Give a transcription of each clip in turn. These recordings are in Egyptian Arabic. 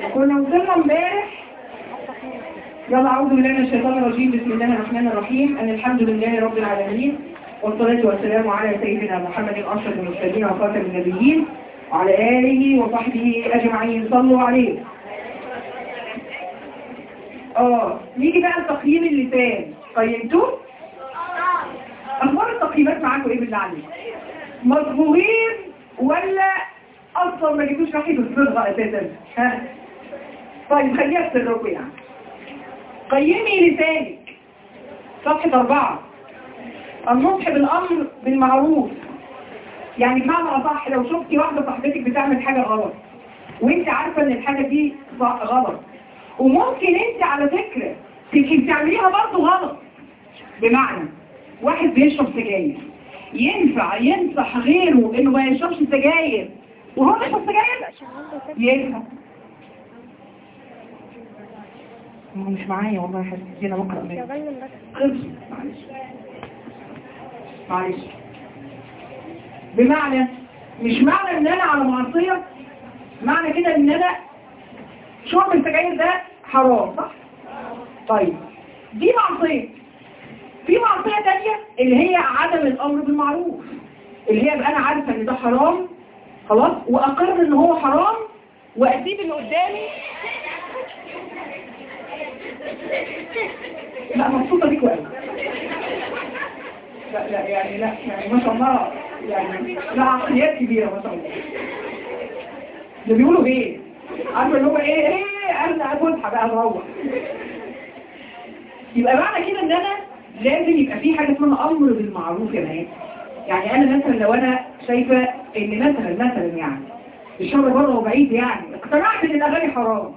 كنا وصلنا امبارح يلا أعوذ بالله من الشيطان الرجيم بسم الله الرحمن الرحيم أن الحمد لله رب العالمين والصلاة والسلام على سيدنا محمد أشرف المرسلين وخاتم النبيين وعلى آله وصحبه أجمعين صلوا عليه اه نيجي بقى لتقييم اللسان قيمتوه؟ أخبار التقييمات معاكم إيه بالله عليك؟ مصبوغين ولا أصلا ما جبتوش ناحية الصبغة أساسا؟ ها؟ طيب خليها في سركم يعني قيمي لسانك صفحة أربعة النصح بالأمر بالمعروف يعني بمعنى أصح لو شفتي واحدة صاحبتك بتعمل حاجة غلط وانت عارفة ان الحاجة دي صح- غلط وممكن انت على فكرة تبقي بتعمليها برضه غلط بمعنى واحد بيشرب سجاير ينفع ينصح غيره انه ما يشربش سجاير وهو بيشرب سجاير ينفع ما هو مش معايا والله حاسس هنا بقرا منه خلص معلش معلش بمعنى مش معنى ان انا على معصية معنى كده ان انا شرب السجاير ده حرام صح؟ طيب دي معصية في معصية تانية اللي هي عدم الامر بالمعروف اللي هي بقى انا عارفة ان ده حرام خلاص واقر ان هو حرام واسيب اللي قدامي لا مبسوطة بيك قوي لا لا يعني لا يعني ما شاء الله يعني لا عقليات كبيرة ما شاء الله اللي بيقولوا ايه عارفه اللي هو ايه ايه انا اكلها بقى نروح يبقى معنى كده ان انا لازم يبقى في حاجه اسمها امر بالمعروف يا بنات يعني انا مثلا لو انا شايفه ان مثلا مثلا يعني الشر بره وبعيد يعني اقتنعت ان الاغاني حرام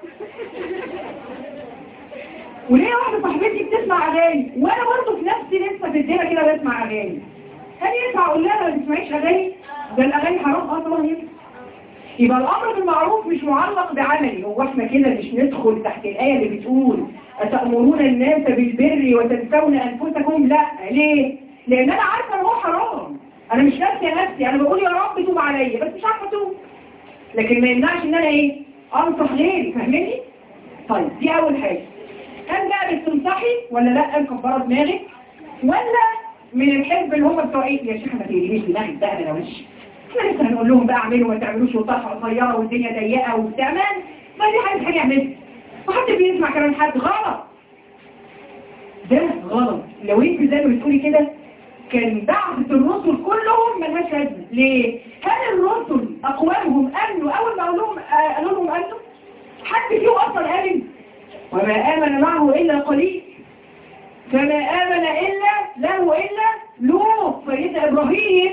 وليه واحدة صاحبتي بتسمع أغاني وأنا برضه في نفسي لسه في الدنيا كده بسمع أغاني هل ينفع أقول لها ما تسمعيش أغاني؟ ده الأغاني حرام أه طبعا ينفع يبقى الأمر بالمعروف مش معلق بعملي هو احنا كده مش ندخل تحت الآية اللي بتقول أتأمرون الناس بالبر وتنسون أنفسكم لا ليه؟ لأن أنا عارفة إن هو حرام أنا مش ناسية نفسي أنا بقول يا رب توب عليا بس مش عارفة توب لكن ما يمنعش إن أنا إيه؟ أنصح غيري فاهماني؟ طيب دي أول حاجة هل بقى بتنصحي ولا لا مكبره دماغك ولا من الحزب اللي هم بتوع ايه يا شيخ ما تقلبيش دماغك بقى انا وش احنا لسه هنقول لهم بقى اعملوا ما تعملوش وطرحه قصيره والدنيا ضيقه وبتاع ما ما دي حاجه حاجه يعملها وحد بيسمع كلام حد غلط ده غلط لو انت زي ما بتقولي كده كان بعثة الرسل كلهم ملهاش لازمه ليه؟ هل الرسل اقوامهم امنوا اول ما قالوا لهم آه، قالوا لهم امنوا؟ حد فيهم اصلا امن وما آمن معه إلا قليل فما آمن إلا له إلا لوط سيدنا إبراهيم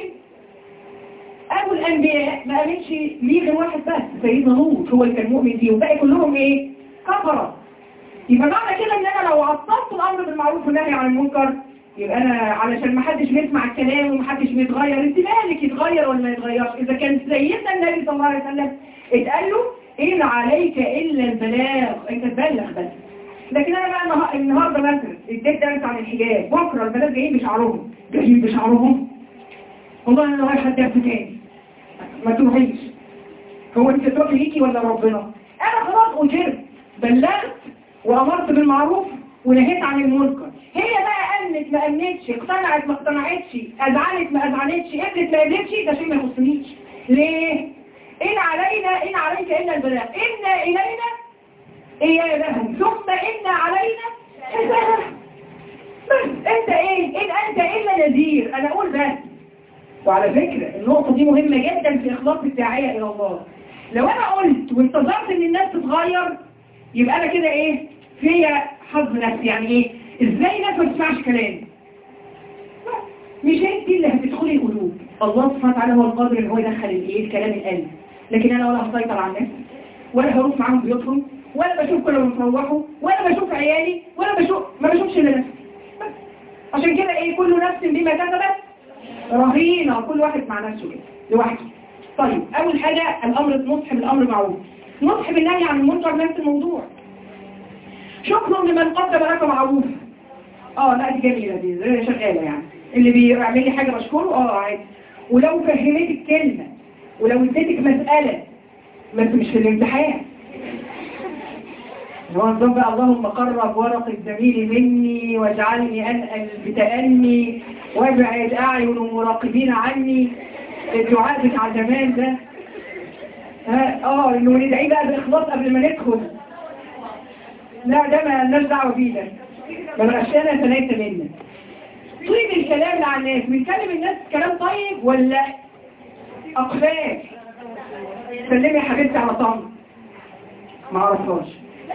أبو الأنبياء ما آمنش ليه غير واحد بس سيدنا لوط هو اللي كان مؤمن فيه وباقي كلهم إيه؟ كفرة يبقى معنى كده إن أنا لو عطلت الأمر بالمعروف والنهي عن المنكر يبقى أنا علشان ما حدش بيسمع الكلام وما حدش بيتغير انت مالك يتغير ولا ما يتغيرش إذا كان سيدنا النبي صلى الله عليه وسلم اتقال له إن عليك إلا البلاغ أنت تبلغ بس لكن انا بقى النها- النهارده مثلا اديت درس عن الحجاب بكره البنات جايين بشعرهم جايين بشعرهم والله انا رايحه الدرس تاني ما تروحيش هو انت تروحي ليكي ولا ربنا انا خلاص اجرت بلغت وامرت بالمعروف ونهيت عن المنكر هي بقى امنت ما امنتش اقتنعت ما اقتنعتش اذعنت ما اذعنتش قبلت ما قبلتش ده شيء ما يخصنيش ليه ان علينا ان عليك الا البلاغ ان الينا إيابهم ثم إن علينا حسابهم بس أنت إيه إن أنت إلا نذير أنا أقول بس وعلى فكرة النقطة دي مهمة جدا في إخلاص الداعية إلى الله لو أنا قلت وانتظرت إن الناس تتغير يبقى أنا كده إيه فيا حظ نفسي يعني إيه إزاي ناس ما تسمعش كلامي مش انت اللي هتدخلي القلوب الله سبحانه وتعالى هو القادر ان هو يدخل الايه الكلام القلب لكن انا ولا هسيطر على الناس ولا هروح معاهم بيوتهم ولا بشوف كل ما بيروحوا ولا بشوف عيالي ولا بشوف ما بشوفش الا نفسي بس. عشان كده ايه كل نفس بما كسبت رهينة كل واحد مع نفسه كده لوحده طيب اول حاجة الامر النصح بالامر معروف نصح بالنهي عن المنكر نفس الموضوع شكرا لمن قدم لك معروف اه لا دي جميلة دي زي شغالة يعني اللي بيعمل لي حاجة بشكره اه عادي ولو فهمتك كلمة ولو اديتك مسألة بس مش في الامتحان هو نظام بقى اللهم قرب ورق الزميل مني واجعلني أنقل بتأني وابعد أعين المراقبين عني الدعاء بتاع زمان ده ها اه انه ندعي بقى باخلاص قبل ما ندخل لا ده ما لناش دعوه بيه ده ما بغشانا ثلاثه منا طيب الكلام مع الناس بنكلم الناس كلام طيب ولا اقفال سلمي يا حبيبتي على طنط ما اعرفهاش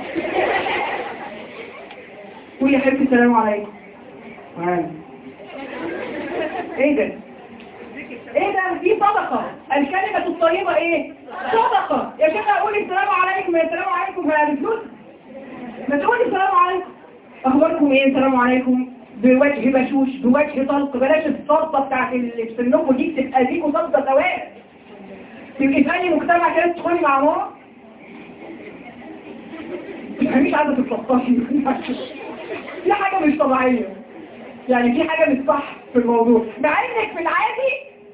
قولي يا حبيبتي السلام عليكم وعليكم ايه ده ايه ده دي صدقة الكلمة الطيبة ايه صدقة يا شيخ اقول السلام عليكم يا السلام عليكم يا بفلوس ما تقولي السلام عليكم اخباركم ايه السلام عليكم بوجه بشوش بوجه طلق بلاش الصلطة بتاعت اللي في سنكم دي تبقى ليكوا صلطة سواء تبقي في اي مجتمع كده تدخلي مع ماما مش عايزة تتلطفي في حاجة مش طبيعية يعني في حاجة مش صح في الموضوع مع انك في العادي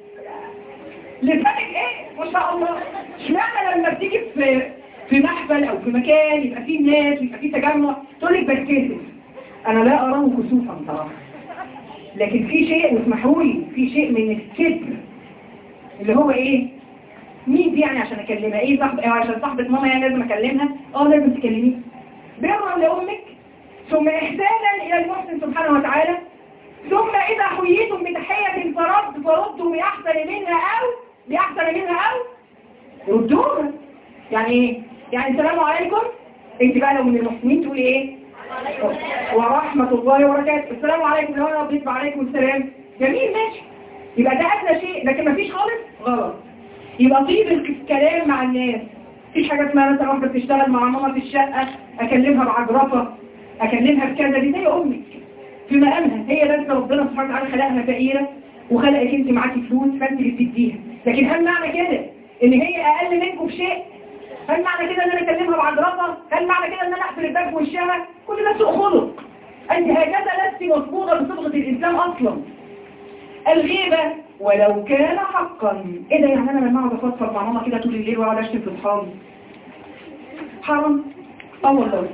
لسانك ايه ما شاء الله اشمعنى لما بتيجي في في محفل او في مكان يبقى فيه ناس ويبقى فيه تجمع تقول لك بتكسف انا لا اراه كسوفا صراحه لكن في شيء واسمحوا لي في شيء من الكبر اللي هو ايه مين دي يعني عشان اكلمها ايه صاحب إيه عشان صاحبة ماما يعني لازم اكلمها اه لازم تكلميها برا لامك ثم احسانا الى المحسن سبحانه وتعالى ثم اذا حييتم بتحية فرد فردوا باحسن منها او باحسن منها او ردوها يعني ايه يعني السلام عليكم انت بقى لو من المحسنين تقولي ايه ورحمة الله وبركاته السلام عليكم لو انا رضيت عليكم السلام جميل ماشي يبقى ده ادنى شيء لكن مفيش خالص غلط يبقى طيب الكلام مع الناس مفيش حاجة اسمها مثلا واحدة بتشتغل مع ماما في الشقة اكلمها بعجرفة اكلمها بكذا دي زي امك في مقامها هي بس ربنا سبحانه وتعالى خلقها فقيرة وخلقك انت معاكي فلوس فانت اللي بتديها لكن هل معنى كده ان هي اقل منكم في شيء هل معنى كده ان انا اكلمها بعجرفة هل معنى كده ان انا اقفل الباب في وشها كل ده سوء خلق انت هكذا لست مصبوغة بصبغة الاسلام اصلا الغيبة ولو كان حقا ايه ده يعني انا لما اقعد افضفض مع ماما كده طول الليل واقعد اشتم في اصحابي حرام اه والله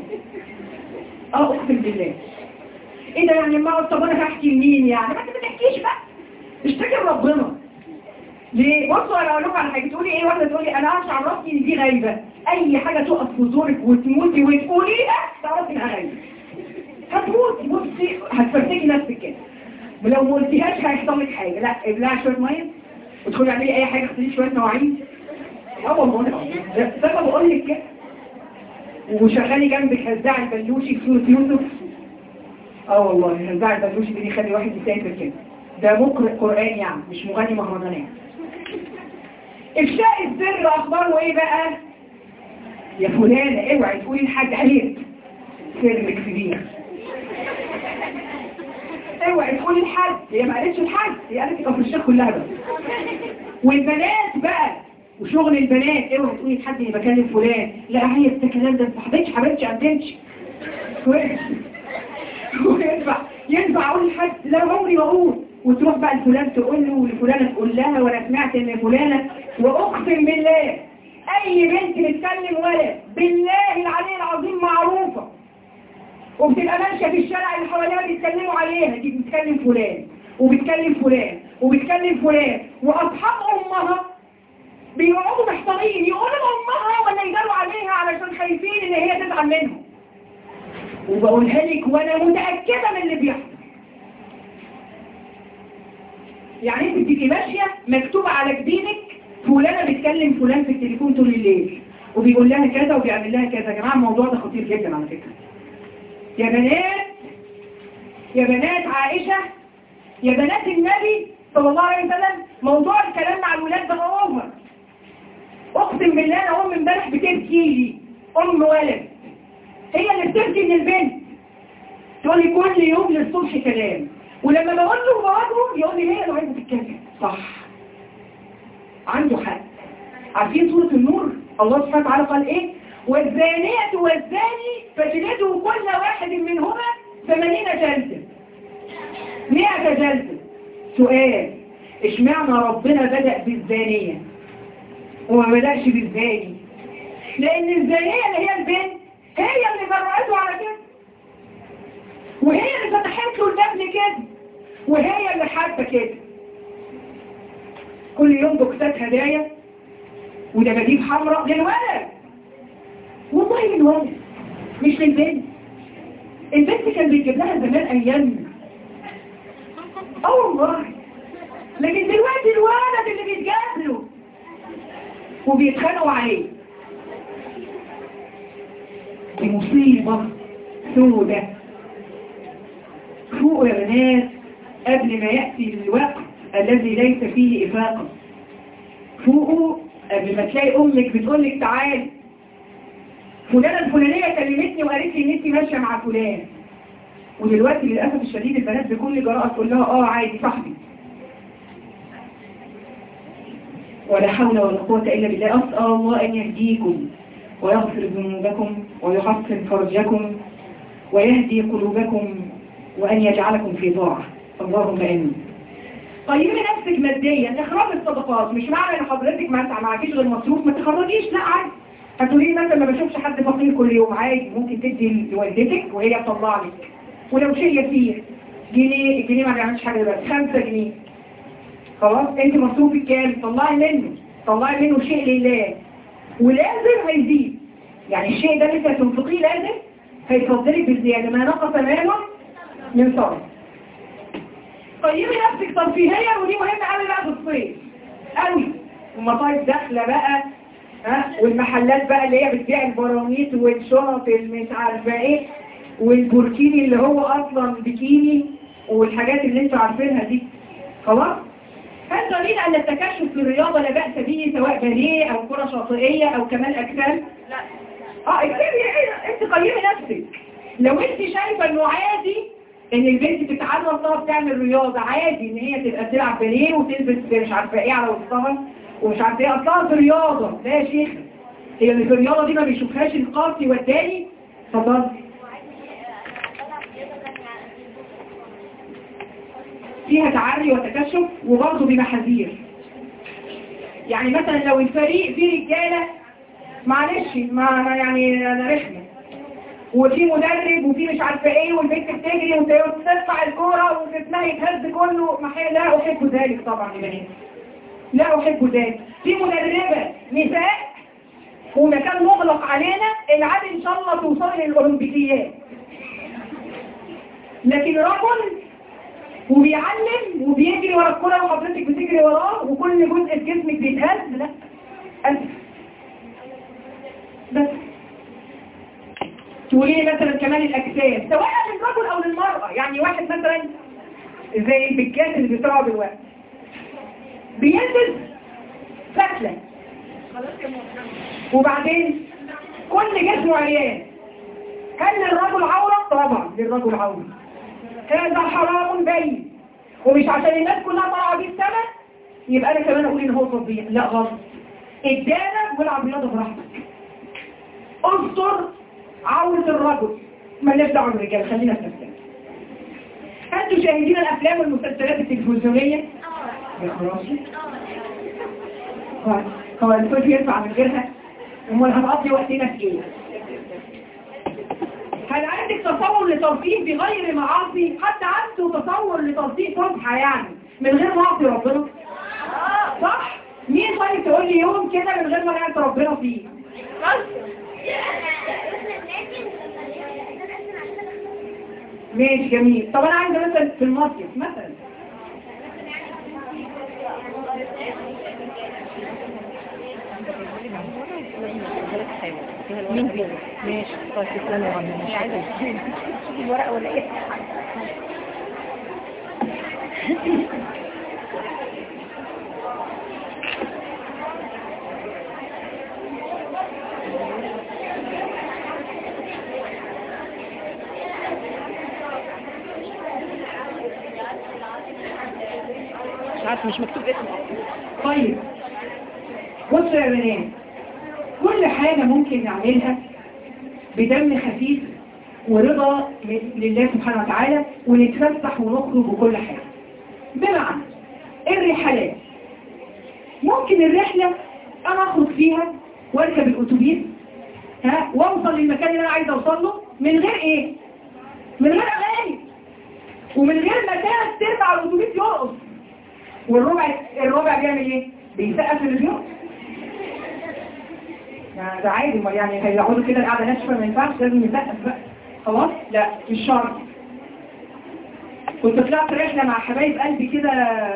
اه اقسم بالله ايه ده يعني لما اقعد طب انا هحكي لمين يعني ما انت ما تحكيش بقى اشتكي لربنا ليه بصوا انا اقول لكم على حاجه تقولي ايه واحده تقولي انا عارفه عرفتي ان دي غايبه اي حاجه تقف في زورك وتموتي وتقوليها تعرفي انها غايبه هتموتي بصي هتفرتكي نفسك كده ولو ما قلتيهاش هيحصل لك حاجه لا ابلعي شويه ميه وتدخلي اعملي اي حاجه اغسلي شويه مواعين اه والله ده ده ما بقول لك كده وشغلي جنبك هزاع البلوشي في سوره يوسف اه والله هزاع البلوشي دي يخلي واحد يسافر كده ده مقرئ قرآن يعني مش مغني مهرجانات افشاء السر اخباره ايه بقى يا فلانة اوعي تقولي لحد عيب سرك كبير اوعي تقولي لحد هي ما قالتش لحد هي قالت كفر الشيخ كلها بس والبنات بقى وشغل البنات اوعي تقولي لحد اني بكلم فلان لا هي ده كلام ده ما حبيتش حبيتش قدمتش وينفع ينفع اقول لحد لا عمري ما اقول وتروح بقى لفلان تقول له ولفلانة تقول لها وانا سمعت ان فلانة واقسم بالله اي بنت بتكلم ولد بالله العلي العظيم معروفة وبتبقى ماشية في الشارع اللي حواليها بيتكلموا عليها دي بتكلم فلان وبتكلم فلان وبتكلم فلان واصحاب امها بيقعدوا محتارين يقولوا لامها ولا يجروا عليها علشان خايفين ان هي تزعل منهم وبقولها لك وانا متأكدة من اللي بيحصل يعني انت بتبقي ماشية مكتوب على جبينك فلانة بتكلم فلان في التليفون طول الليل وبيقول لها كذا وبيعمل لها كذا يا جماعة الموضوع ده خطير جدا على فكرة يا بنات يا بنات عائشة يا بنات النبي صلى الله عليه وسلم موضوع الكلام مع الولاد ده اوفر اقسم بالله انا ام امبارح بتبكي لي ام ولد هي اللي بتبكي من البنت تقول لي كل يوم للصبح كلام ولما بقول له بواجهه يقول لي ليه انا عايزه تتكلم صح عنده حق عارفين سوره النور الله سبحانه وتعالى قال ايه والزانية والزاني فجلدوا كل واحد منهما ثمانين جلدة مئة جلدة سؤال اشمعنى ربنا بدأ بالزانية وما بدأش بالزاني لان الزانية اللي هي البنت هي اللي جرأته على كده وهي اللي فتحت له الباب لكده وهي اللي حابه كده كل يوم بوكسات هدايا ودباديب حمراء للولد والله للولد مش للبنت البنت كان بيجيب لها زمان ايامنا اه والله لكن دلوقتي الولد اللي بيتجاب له وبيتخانقوا عليه دي مصيبة سودة فوق يا بنات قبل ما يأتي الوقت الذي ليس فيه إفاقة فوقه قبل ما تلاقي أمك بتقولك تعالي فلانة الفلانية كلمتني وقالت لي ان انت ماشية مع فلان ودلوقتي للأسف الشديد البنات بكل جراءة تقول لها اه عادي صاحبي ولا حول ولا قوة إلا بالله أسأل الله أن يهديكم ويغفر ذنوبكم ويحسن فرجكم ويهدي قلوبكم وأن يجعلكم في طاعة اللهم آمين طيبي نفسك ماديا اخراج الصدقات مش معنى ان حضرتك ما معكيش غير مصروف ما تخرجيش لا عادي هتقولي لي مثلا ما بشوفش حد فقير كل يوم عادي ممكن تدي لوالدتك وهي تطلع لك ولو شيء يسير جنيه الجنيه ما بيعملش حاجه دلوقتي 5 جنيه خلاص انت مصروفك كام طلعي منه طلعي منه شيء لله ولازم هيزيد يعني الشيء ده اللي انت هتنفقيه لازم هيفضلك بالزياده ما نقص ماله من صرف طيبي نفسك ترفيهيا ودي مهمه قوي بقى في الصيف قوي المصايف داخله بقى ها والمحلات بقى اللي هي بتبيع البراميط والشنط اللي مش عارفه ايه والبوركيني اللي هو اصلا بكيني والحاجات اللي انتوا عارفينها دي خلاص هل دليل ان التكشف في الرياضه لا باس به سواء باليه او كره شاطئيه او كمال اجسام لا اه اكتبي ايه انت قيمي نفسك لو انت شايفه انه عادي ان البنت تتعلم طب تعمل رياضه عادي ان هي تبقى تلعب باليه وتلبس مش عارفه ايه على وسطها ومش عارفه ايه اصلها في رياضه لا يا شيخ هي اللي في الرياضه دي ما بيشوفهاش القاسي والتاني اتفضل فيها تعري وتكشف وبرضه بمحاذير يعني مثلا لو الفريق فيه رجاله معلش ما ما يعني انا رخمه وفي مدرب وفي مش عارفه ايه والبنت بتجري وترفع الكوره وجسمها يتهز كله ما حي- لا احب ذلك طبعا يا بنات لا احب ذلك في مدربه نساء ومكان مغلق علينا العاد ان شاء الله توصل للاولمبيكيات لكن رجل وبيعلم وبيجري ورا الكرة وحضرتك بتجري وراه وكل جزء في جسمك بيتهز لا أسف بس تقولي لي مثلا كمان الأجسام سواء للرجل أو للمرأة يعني واحد مثلا زي البكات اللي بيطلعوا دلوقتي بيلبس فتلة وبعدين كل جسمه عريان هل للرجل عورة؟ طبعا للرجل عورة هذا حرام بين ومش عشان الناس كلها طالعه بيه السما يبقى انا كمان اقول ان هو تطبيق لا غلط ادانا والعب رياضه براحتك استر عورة الرجل ما دعوه بالرجال خلينا في نفسنا هل تشاهدين الافلام والمسلسلات التلفزيونيه يا خراشي هو هو الفوز يرفع من غيرها امال هنقضي وقتنا في ايه هل عندك تصور لترفيه بغير معاصي حتى عنده تصور لترفيه فسحة يعني من غير معصي ربنا صح مين طيب تقول لي يوم كده من غير ما نعرف ربنا فيه ماشي جميل طب انا عايزه مثلا في المصيف مثلا مين دي؟ ماشي طيب تسلمي يا رب مش عايزه الورقه ولا ايه مش عارفه مش مكتوب اسمه طيب بصوا يا بنات كل حاجة ممكن نعملها بدم خفيف ورضا لله سبحانه وتعالى ونتفسح ونخرج وكل حاجة بمعنى الرحلات ممكن الرحلة أنا أخرج فيها واركب الأتوبيس ها واوصل للمكان اللي انا عايزه اوصل له من غير ايه من غير اغاني ومن غير ما ثلاث ارباع الاتوبيس يرقص والربع الربع بيعمل ايه بيسقف اللي بيرقص يعني ده عادي ما يعني هيقعدوا كده القعده ناشفه ما ينفعش لازم يسقف بقى خلاص لا مش شرط كنت طلعت رحله مع حبايب قلبي كده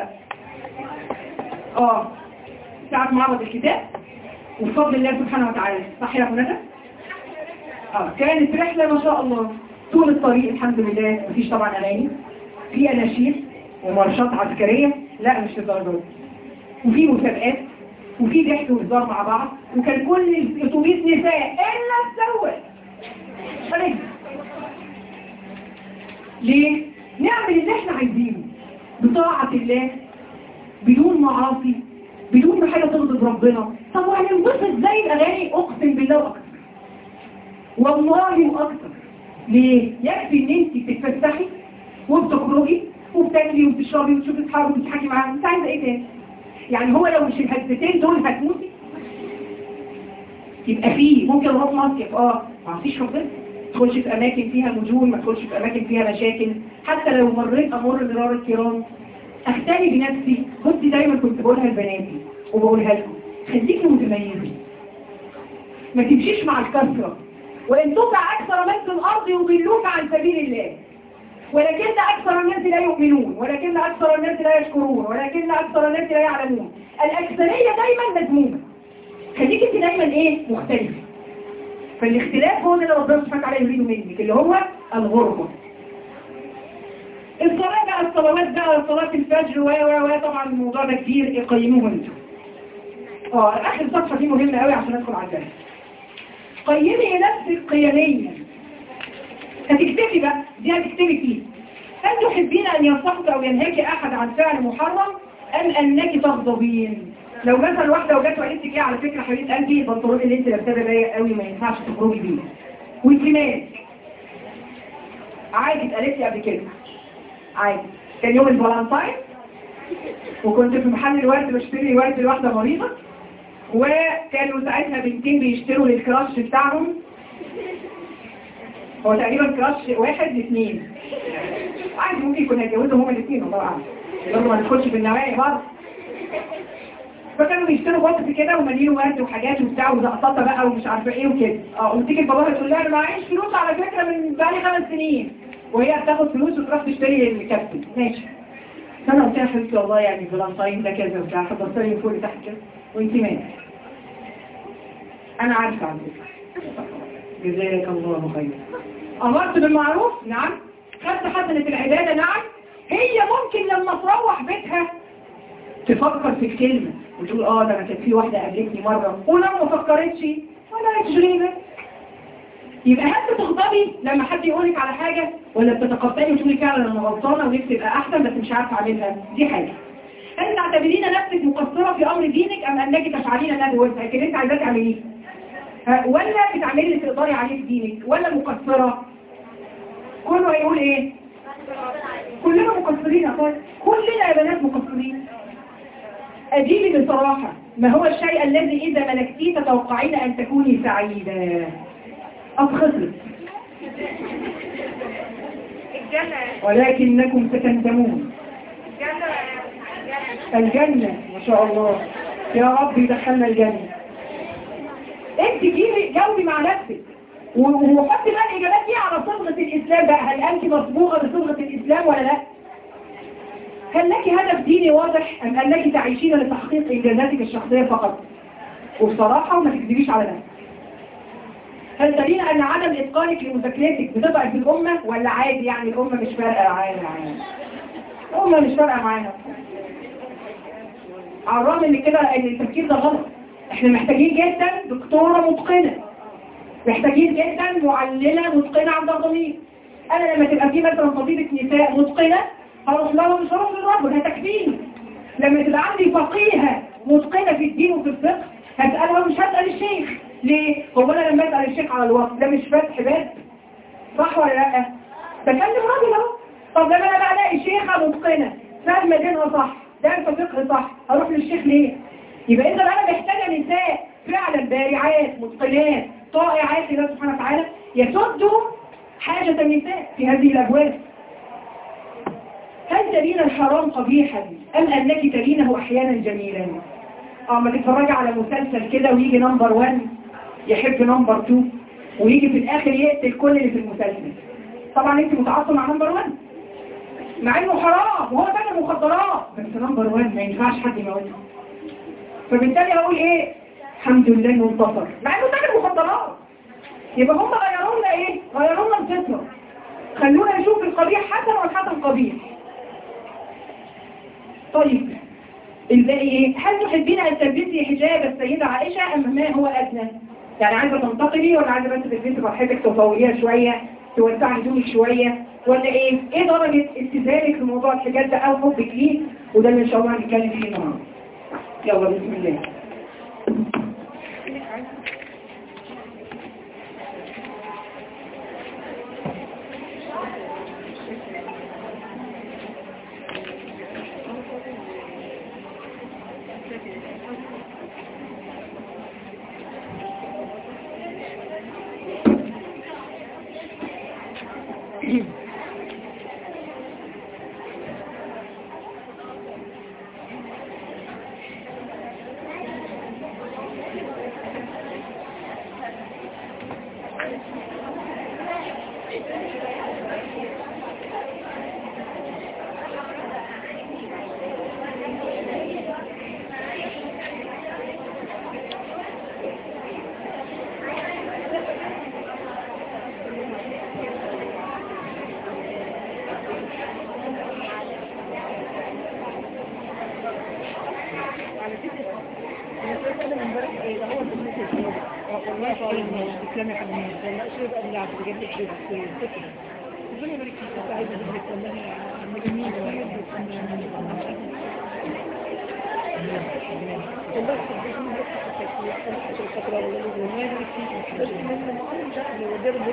اه ساعة معرض الكتاب وبفضل الله سبحانه وتعالى صح يا هناك اه كانت رحلة ما شاء الله طول الطريق الحمد لله مفيش طبعا اغاني في اناشيد ومارشات عسكرية لا مش للدرجة دي وفي مسابقات وفي ضحك وهزار مع بعض وكان كل الاتوبيس نساء الا السواق خلينا ليه؟ نعمل اللي احنا عايزينه بطاعة الله بدون معاصي بدون حاجة تغضب ربنا طب وهننبسط زي الأغاني أقسم بالله وأكثر والله وأكثر ليه؟ يكفي إن أنت بتتفسحي وبتخرجي وبتاكلي وبتشربي وتشوفي أصحابك وبتضحكي معاهم أنت عايزة إيه تاني؟ يعني هو لو مش الهزتين دول هتموتي يبقى فيه ممكن اروح مصيف اه ما فيش ربنا تخش في اماكن فيها نجوم ما تدخلش في اماكن فيها مشاكل حتى لو مريت امر مرار الكرام اختني بنفسي بصي دايما كنت بقولها لبناتي وبقولها لكم خليكي متميزه ما تمشيش مع الكثره وان تطع اكثر من في الارض يضلوك عن سبيل الله ولكن اكثر الناس لا يؤمنون ولكن اكثر الناس لا يشكرون ولكن اكثر الناس لا يعلمون الاكثريه دايما مذمومه خليك انت دايما ايه مختلفه فالاختلاف هو اللي ربنا سبحانه وتعالى يريده منك اللي هو الغربه الصلاة بقى الصلوات بقى صلاة الفجر و و و طبعا الموضوع ده كتير يقيموه انتوا اه اخر صفحة دي مهمة قوي عشان ادخل على الدرس قيمي نفسك قيميا هتكتبي بقى دي هتكتبي فيه هل تحبين ان ينصحك او ينهاك احد عن فعل محرم ام انك تغضبين لو مثلا واحدة وجات وقالت لك ايه على فكرة حبيبه قلبي البنطلون اللي انت لابساه ده ضيق قوي ما ينفعش تخرجي بيه وانت مالك عادي اتقالت لي قبل كده عادي كان يوم الفالنتاين وكنت في محل الورد بشتري ورد لواحدة مريضة وكانوا ساعتها بنتين بيشتروا للكراش بتاعهم هو تقريبا كراش واحد لاثنين عادي ممكن يكونوا يتجوزوا هما الاثنين والله اعلم برضه ما ندخلش في النوايا برضه فكانوا بيشتروا بطل كده ومليين ورد وحاجات وبتاع وزقططه بقى ومش عارفه ايه وكده اه وتيجي باباها تقول لها انا معيش فلوس على فكره من بقالي خمس سنين وهي بتاخد فلوس وتروح تشتري الكابتن ماشي فانا قلت لها حبيبتي والله يعني فالنتاين ده كذا وبتاع حضرت لي فوق تحت كده وانت مالك انا عارفه على فكره جزاك الله خيرا امرت بالمعروف نعم خدت حسنه العباده نعم هي ممكن لما تروح بيتها تفكر في الكلمة وتقول اه ده انا كانت في واحدة قابلتني مرة ولو ما فكرتش ولا تشغيلك يبقى هل بتغضبي لما حد يقولك على حاجة ولا بتتقبلي وتقولي فعلا انا غلطانة ونفسي تبقى احسن بس مش عارفة اعملها دي حاجة هل تعتبرين نفسك مقصرة في امر دينك ام انك تفعلين ما هو لكن انت عايزاه تعمليه ها، ولا بتعملي اللي تقدري عليه في دينك ولا مقصرة كله هيقول ايه كلنا مقصرين يا اخوات كلنا يا بنات مقصرين أجيبي بصراحة ما هو الشيء الذي إذا ملكتيه تتوقعين أن تكوني سعيدة أبخصت ولكنكم ستندمون الجنة ما شاء الله يا رب يدخلنا الجنة انت جيبي جاوبي مع نفسك و- وحطي بقى الإجابات دي على صبغة الإسلام بقى هل أنت مصبوغة بصبغة الإسلام ولا لا؟ هل لك هدف ديني واضح أم أنك تعيشين لتحقيق إنجازاتك الشخصية فقط وبصراحة وما تكذبيش على نفسك هل ترين أن عدم إتقانك لمذاكرتك بتضعف الأمة ولا عادي يعني الأمة مش فارقة معانا يعني الأمة مش فارقة معانا على الرغم ان كده ان التفكير ده غلط احنا محتاجين جدا دكتورة متقنة محتاجين جدا معلمة متقنة عند الضمير انا لما تبقى في مثلا طبيبة نساء متقنة هروح لها مش هروح للرجل هتكفيني لما تبقى عندي فقيهة متقنة في الدين وفي الفقه هسألها مش هسأل الشيخ ليه؟ هو انا لما اسأل الشيخ على الوقت ده مش فتح باب صح ولا لا؟ بكلم راجل اهو طب لما انا بقى الاقي شيخة متقنة فاهمة دينها صح دارسة فقه صح هروح للشيخ ليه؟ يبقى اذا انا محتاجة نساء فعلا بارعات متقنات طائعات لله سبحانه وتعالى يسدوا حاجة النساء في هذه الأبواب هل ترين الحرام قبيحا أم أنك ترينه أحيانا جميلا اه ما تتفرجي على مسلسل كده ويجي نمبر 1 يحب نمبر 2 ويجي في الآخر يقتل كل اللي في المسلسل طبعا انت متعاطفه مع نمبر 1 مع انه حرام وهو تاجر مخدرات بس نمبر 1 ما ينفعش حد يموته فبالتالي اقول ايه الحمد لله انه انتصر مع انه تاجر مخدرات يبقى هم غيروا لنا ايه غيروا لنا الفطره خلونا نشوف القبيح حسن والحسن قبيح طيب الباقي ايه هل تحبين ان تلبسي حجاب السيدة عائشة ام ما هو ادنى يعني عايزة تنتقلي ولا عايزة بس تلبسي فرحتك تطوليها شوية توسعي هدومك شوية ولا ايه ايه درجة استدلالك في موضوع الحجاب ده او حبك ليه وده اللي ان شاء الله هنتكلم فيه النهارده يلا بسم الله على فكرة انا كنت انا امبارح ايه ده هو البزنس والله فعلا تسلمي يا حبيبي والله اشرب قبل عبد بجد كده فكرة ربنا يبارك فيك انت عايزه اجيب لك والله جميل والله صدقني بس عشان فترة والله والله يبارك فيك بس من المعلم ده اللي هو دايما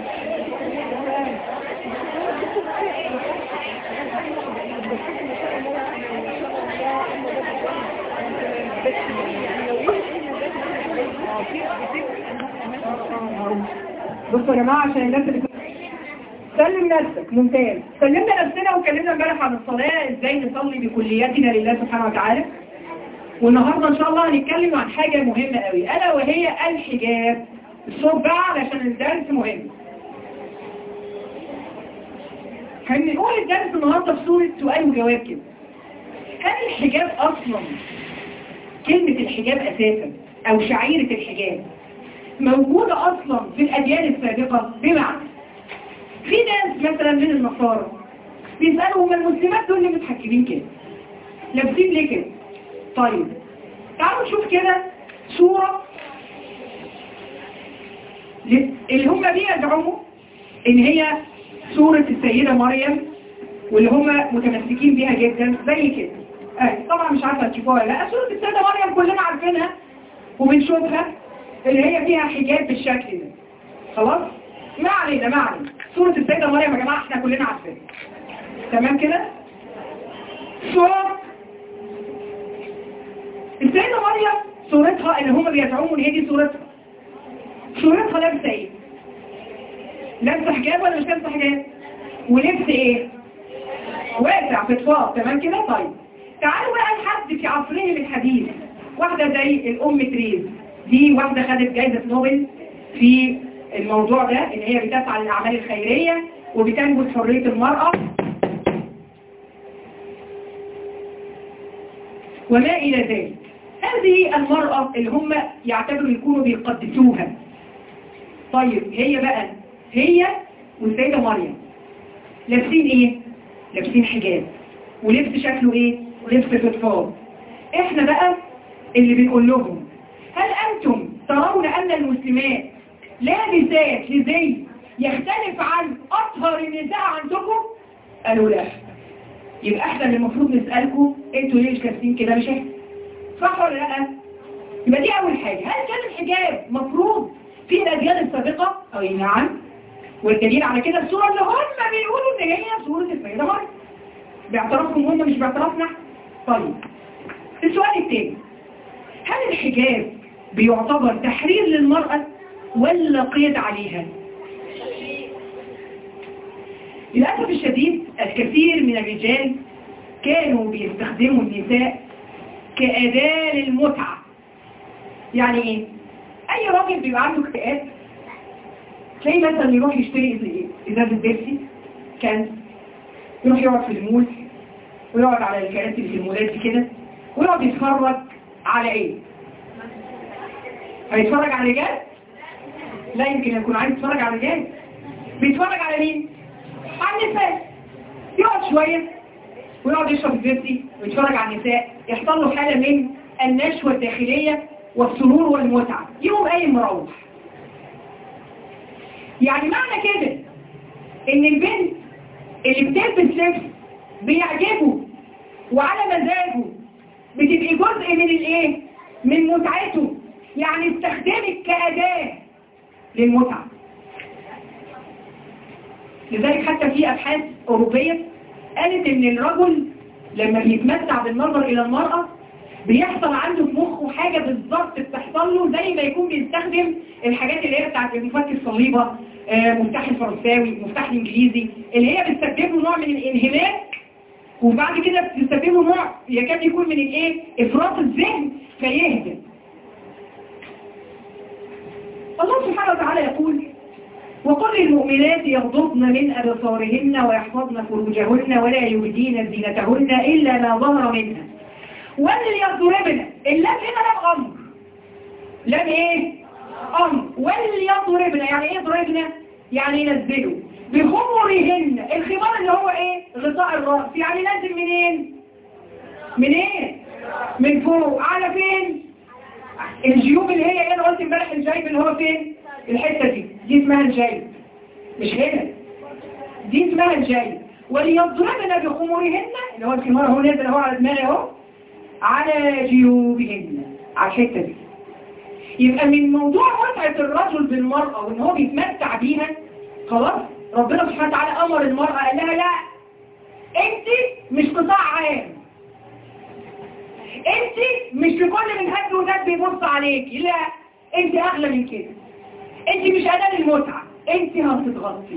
بصوا يا جماعة عشان الناس اللي سلم نفسك ممتاز سلمنا نفسنا وكلمنا امبارح عن الصلاة ازاي نصلي بكلياتنا لله سبحانه وتعالى والنهاردة ان شاء الله هنتكلم عن حاجة مهمة قوي الا وهي الحجاب الصوت بقى علشان الدرس مهم هنقول الدرس النهاردة في صورة سؤال وجواب كده هل الحجاب اصلا كلمة الحجاب اساسا او شعيرة الحجاب موجودة اصلا في الاديان السابقة بمعنى في ناس مثلا من النصارى بيسألوا هم المسلمات دول اللي متحكمين كده لابسين ليه كده طيب تعالوا نشوف كده صورة اللي هم بيدعموا ان هي صورة السيدة مريم واللي هم متمسكين بيها جدا زي كده اه طبعا مش عارفة تشوفوها لا صورة السيدة مريم كلنا عارفينها وبنشوفها اللي هي فيها حجاب بالشكل ده خلاص ما علينا ما علينا صورة السيدة مريم يا جماعة احنا كلنا عارفينها تمام كده صورة السيدة مريم صورتها اللي هم بيدعوهم ان هي دي صورتها صورتها لابسة ايه لابسة حجاب ولا مش لابسة حجاب ولبس ايه واسع في اطفال تمام كده طيب تعالوا بقى لحد في عصرهم الحديث واحدة زي الام تريز دي واحدة خدت جايزة نوبل في الموضوع ده ان هي بتسعى للاعمال الخيرية وبتنبذ حرية المرأة وما الى ذلك هذه المرأة اللي هم يعتبروا يكونوا بيقدسوها طيب هي بقى هي والسيدة مريم لابسين ايه لابسين حجاب ولبس شكله ايه لبس فضفاض احنا بقى اللي بنقول لهم هل انتم ترون ان المسلمات لابسات لزي يختلف عن اطهر النساء عندكم قالوا لا يبقى احنا اللي المفروض نسألكم انتوا ليه مش لابسين كده مش احنا صح ولا لا يبقى دي اول حاجة هل كان الحجاب مفروض في الاديان السابقة اي نعم والدليل على كده الصورة اللي هم بيقولوا ان هي صورة السيدة مريم باعترافهم هم مش باعترافنا طيب السؤال الثاني هل الحجاب بيعتبر تحرير للمرأة ولا قيد عليها للأسف الشديد الكثير من الرجال كانوا بيستخدموا النساء كأداة للمتعة يعني ايه؟ اي راجل بيبقى عنده اكتئاب تلاقي مثلا يروح يشتري ازازة بيبسي كان يروح يقعد في المول ويقعد على الكراسي اللي في المولات دي كده ويقعد يتفرج على ايه؟ هيتفرج على رجال؟ لا يمكن يكون عايز يتفرج على رجال بيتفرج على مين؟ على النساء يقعد شوية ويقعد يشرب البيبسي ويتفرج على النساء يحصل له حالة من النشوة الداخلية والسرور والمتعة يقوم قايم مروح يعني معنى كده ان البنت اللي بتلبس لبس بيعجبه وعلى مزاجه بتبقي جزء من الايه من متعته يعني استخدمك كأداة للمتعة لذلك حتى في أبحاث أوروبية قالت ان الرجل لما بيتمتع بالنظر الى المرأة بيحصل عنده في مخه حاجة بالظبط بتحصل له زي ما يكون بيستخدم الحاجات اللي هي بتاعت مفك الصليبة آه، مفتاح الفرنساوي مفتاح الانجليزي اللي هي بتسبب له نوع من الانهماك وبعد كده بتسبب له نوع يكاد يكون من الايه افراط الذهن فيهدم الله سبحانه وتعالى يقول وقل للمؤمنات يغضضن من أبصارهن ويحفظن فروجهن ولا يبدين زينتهن إلا ما ظهر منها وليضربن اللام هنا لام أمر لام إيه؟ أمر وليضربن يعني إيه ضربن؟ يعني ينزلوا بخمرهن الخمار اللي هو إيه؟ غطاء الرأس يعني نازل منين؟ من إيه؟ من فوق على فين؟ الجيوب اللي هي ايه انا قلت امبارح الجيب اللي هو فين الحته دي دي اسمها الجيب مش هنا دي اسمها الجيب وليضربن بخمورهن اللي هو الخمار اهو نازل اهو على دماغي اهو على جيوبهن على الحته دي يبقى من موضوع متعه الرجل بالمراه وان هو بيتمتع بيها خلاص ربنا سبحانه وتعالى امر المراه قال لها لا انت مش قطاع عام انت مش لكل من هد وذات بيبص عليكي لا انت اغلى من كده انت مش اداة المتعة انت هتتغطي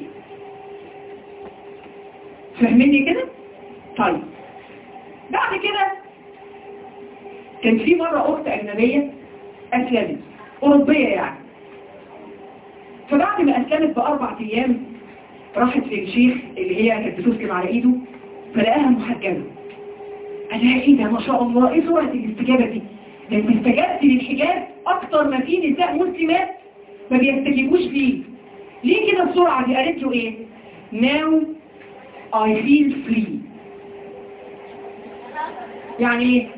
فاهميني كده طيب بعد كده كان في مرة اخت اجنبية اسلمت اوروبية يعني فبعد ما اسلمت باربع ايام راحت للشيخ اللي هي كانت بتسلم على ايده فلقاها محجبة قال لها ايه ده ما شاء الله ايه سرعة الاستجابة دي ده انت استجابت للحجاب اكتر ما في نساء مسلمات ما بيستجيبوش ليه ليه كده السرعة دي قالت له ايه now I feel free يعني ايه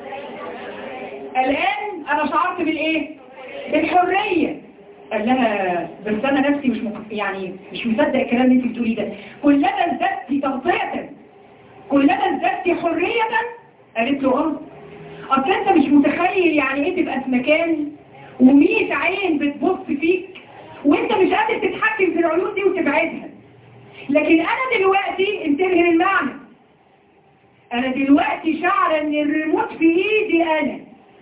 الان انا شعرت بالايه بالحرية قال لها بس انا نفسي مش مك... يعني مش مصدق الكلام اللي انت بتقوليه ده كلما ازددتي تغطية كلما ازددت حرية قالت له اه اصل انت مش متخيل يعني ايه تبقى في مكان ومية عين بتبص فيك وانت مش قادر تتحكم في العيون دي وتبعدها لكن انا دلوقتي انتبه للمعنى انا دلوقتي شعر ان الريموت في ايدي انا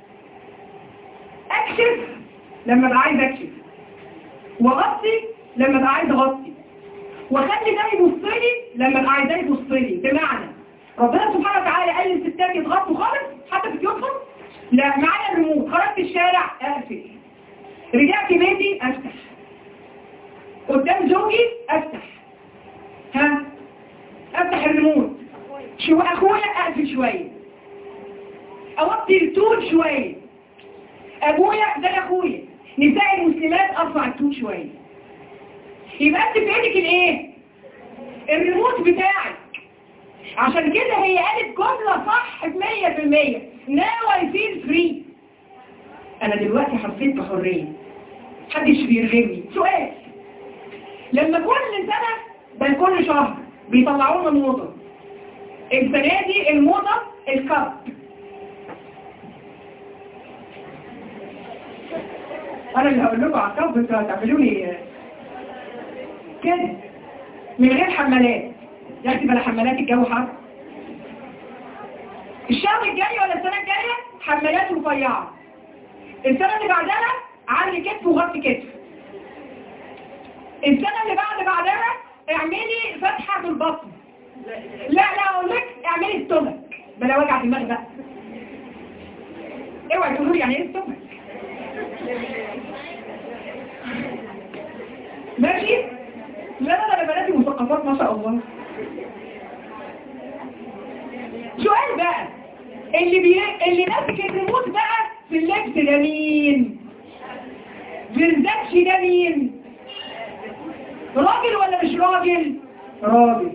اكشف لما ابقى عايز اكشف واغطي لما ابقى عايز اغطي واخلي ده يبص لي لما ابقى عايزاه يبص لي بمعنى ربنا سبحانه وتعالى قال للستات يتغطوا خالص حتى في بيوتهم لا معايا الريموت خرجت الشارع اقفل رجعت بيتي افتح قدام زوجي افتح ها افتح الريموت شو اخويا اقفل شويه اوطي التون شويه ابويا ده اخويا نساء المسلمات ارفع التون شويه يبقى انت في ايدك الايه الريموت بتاعك عشان كده هي قالت جملة صح بمية في المية now I feel free انا دلوقتي حسيت بحرية محدش بيرغمني سؤال لما كل سنة بل كل شهر بيطلعونا موضة السنة دي الموضة الكب انا اللي هقول لكم على الكب انتوا هتعملوا لي كده من غير حمالات يعني بلا حمالات الجو حر الشهر الجاي ولا السنة الجاية حمالات رفيعة السنة اللي بعدها عندي كتف وغطي كتف السنة اللي بعد بعدها اعملي فتحة في البطن لا لا اقول لك اعملي السمك بلا وجع دماغ بقى اوعي تقولوا لي يعني ايه السمك ماشي لا لا لا بناتي مثقفات ما شاء الله سؤال بقى اللي بي... اللي ماسك الريموت بقى في اللبس ده مين فيرزاتشي ده مين راجل ولا مش راجل راجل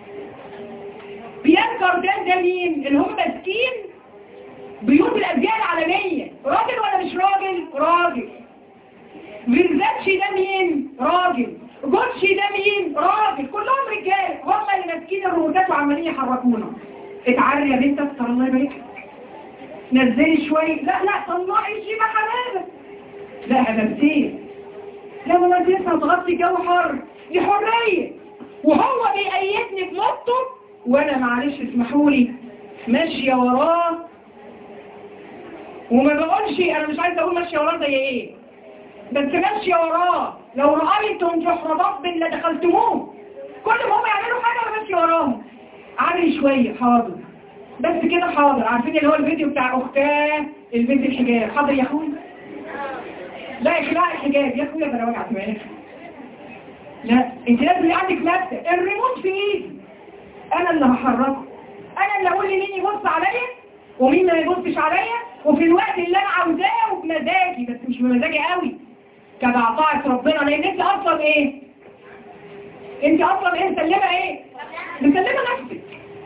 بيان كاردان ده مين اللي هم ماسكين بيوت الأزياء العالمية راجل ولا مش راجل راجل فيرزاتشي ده مين راجل جوتشي ده مين راجل كلهم رجال هم اللي ماسكين الروبوتات وعمالين يحركونا اتعري يا بنت اكتر الله يبارك لك. نزلي شويه لا لا طلعي شيبه حمامه لا هدمتين لا والله دي لسه هتغطي جو حر دي حريه وهو بيأيدني في موته وانا معلش اسمحوا لي ماشيه وراه وما بقولش انا مش عايزه اقول ماشيه وراه زي ايه بس ماشيه وراه لو رأيتم في حربات اللي دخلتموه كل ما هم يعملوا حاجه انا ماشيه وراهم عامل شويه حاضر بس كده حاضر عارفين اللي هو الفيديو بتاع اختاه البنت الحجاب حاضر يا اخويا لا اخلاع الحجاب يا اخويا ده وجع دماغي لا انت لازم يبقى عندك مبدا الريموت في ايدي انا اللي هحركه انا اللي اقول لمين يبص عليا ومين ما يبصش عليا وفي الوقت اللي انا عاوزاه وبمزاجي بس مش بمزاجي قوي كده طاعه ربنا لان انت اصلا ايه انت اصلا ايه مسلمه ايه مسلمه نفسك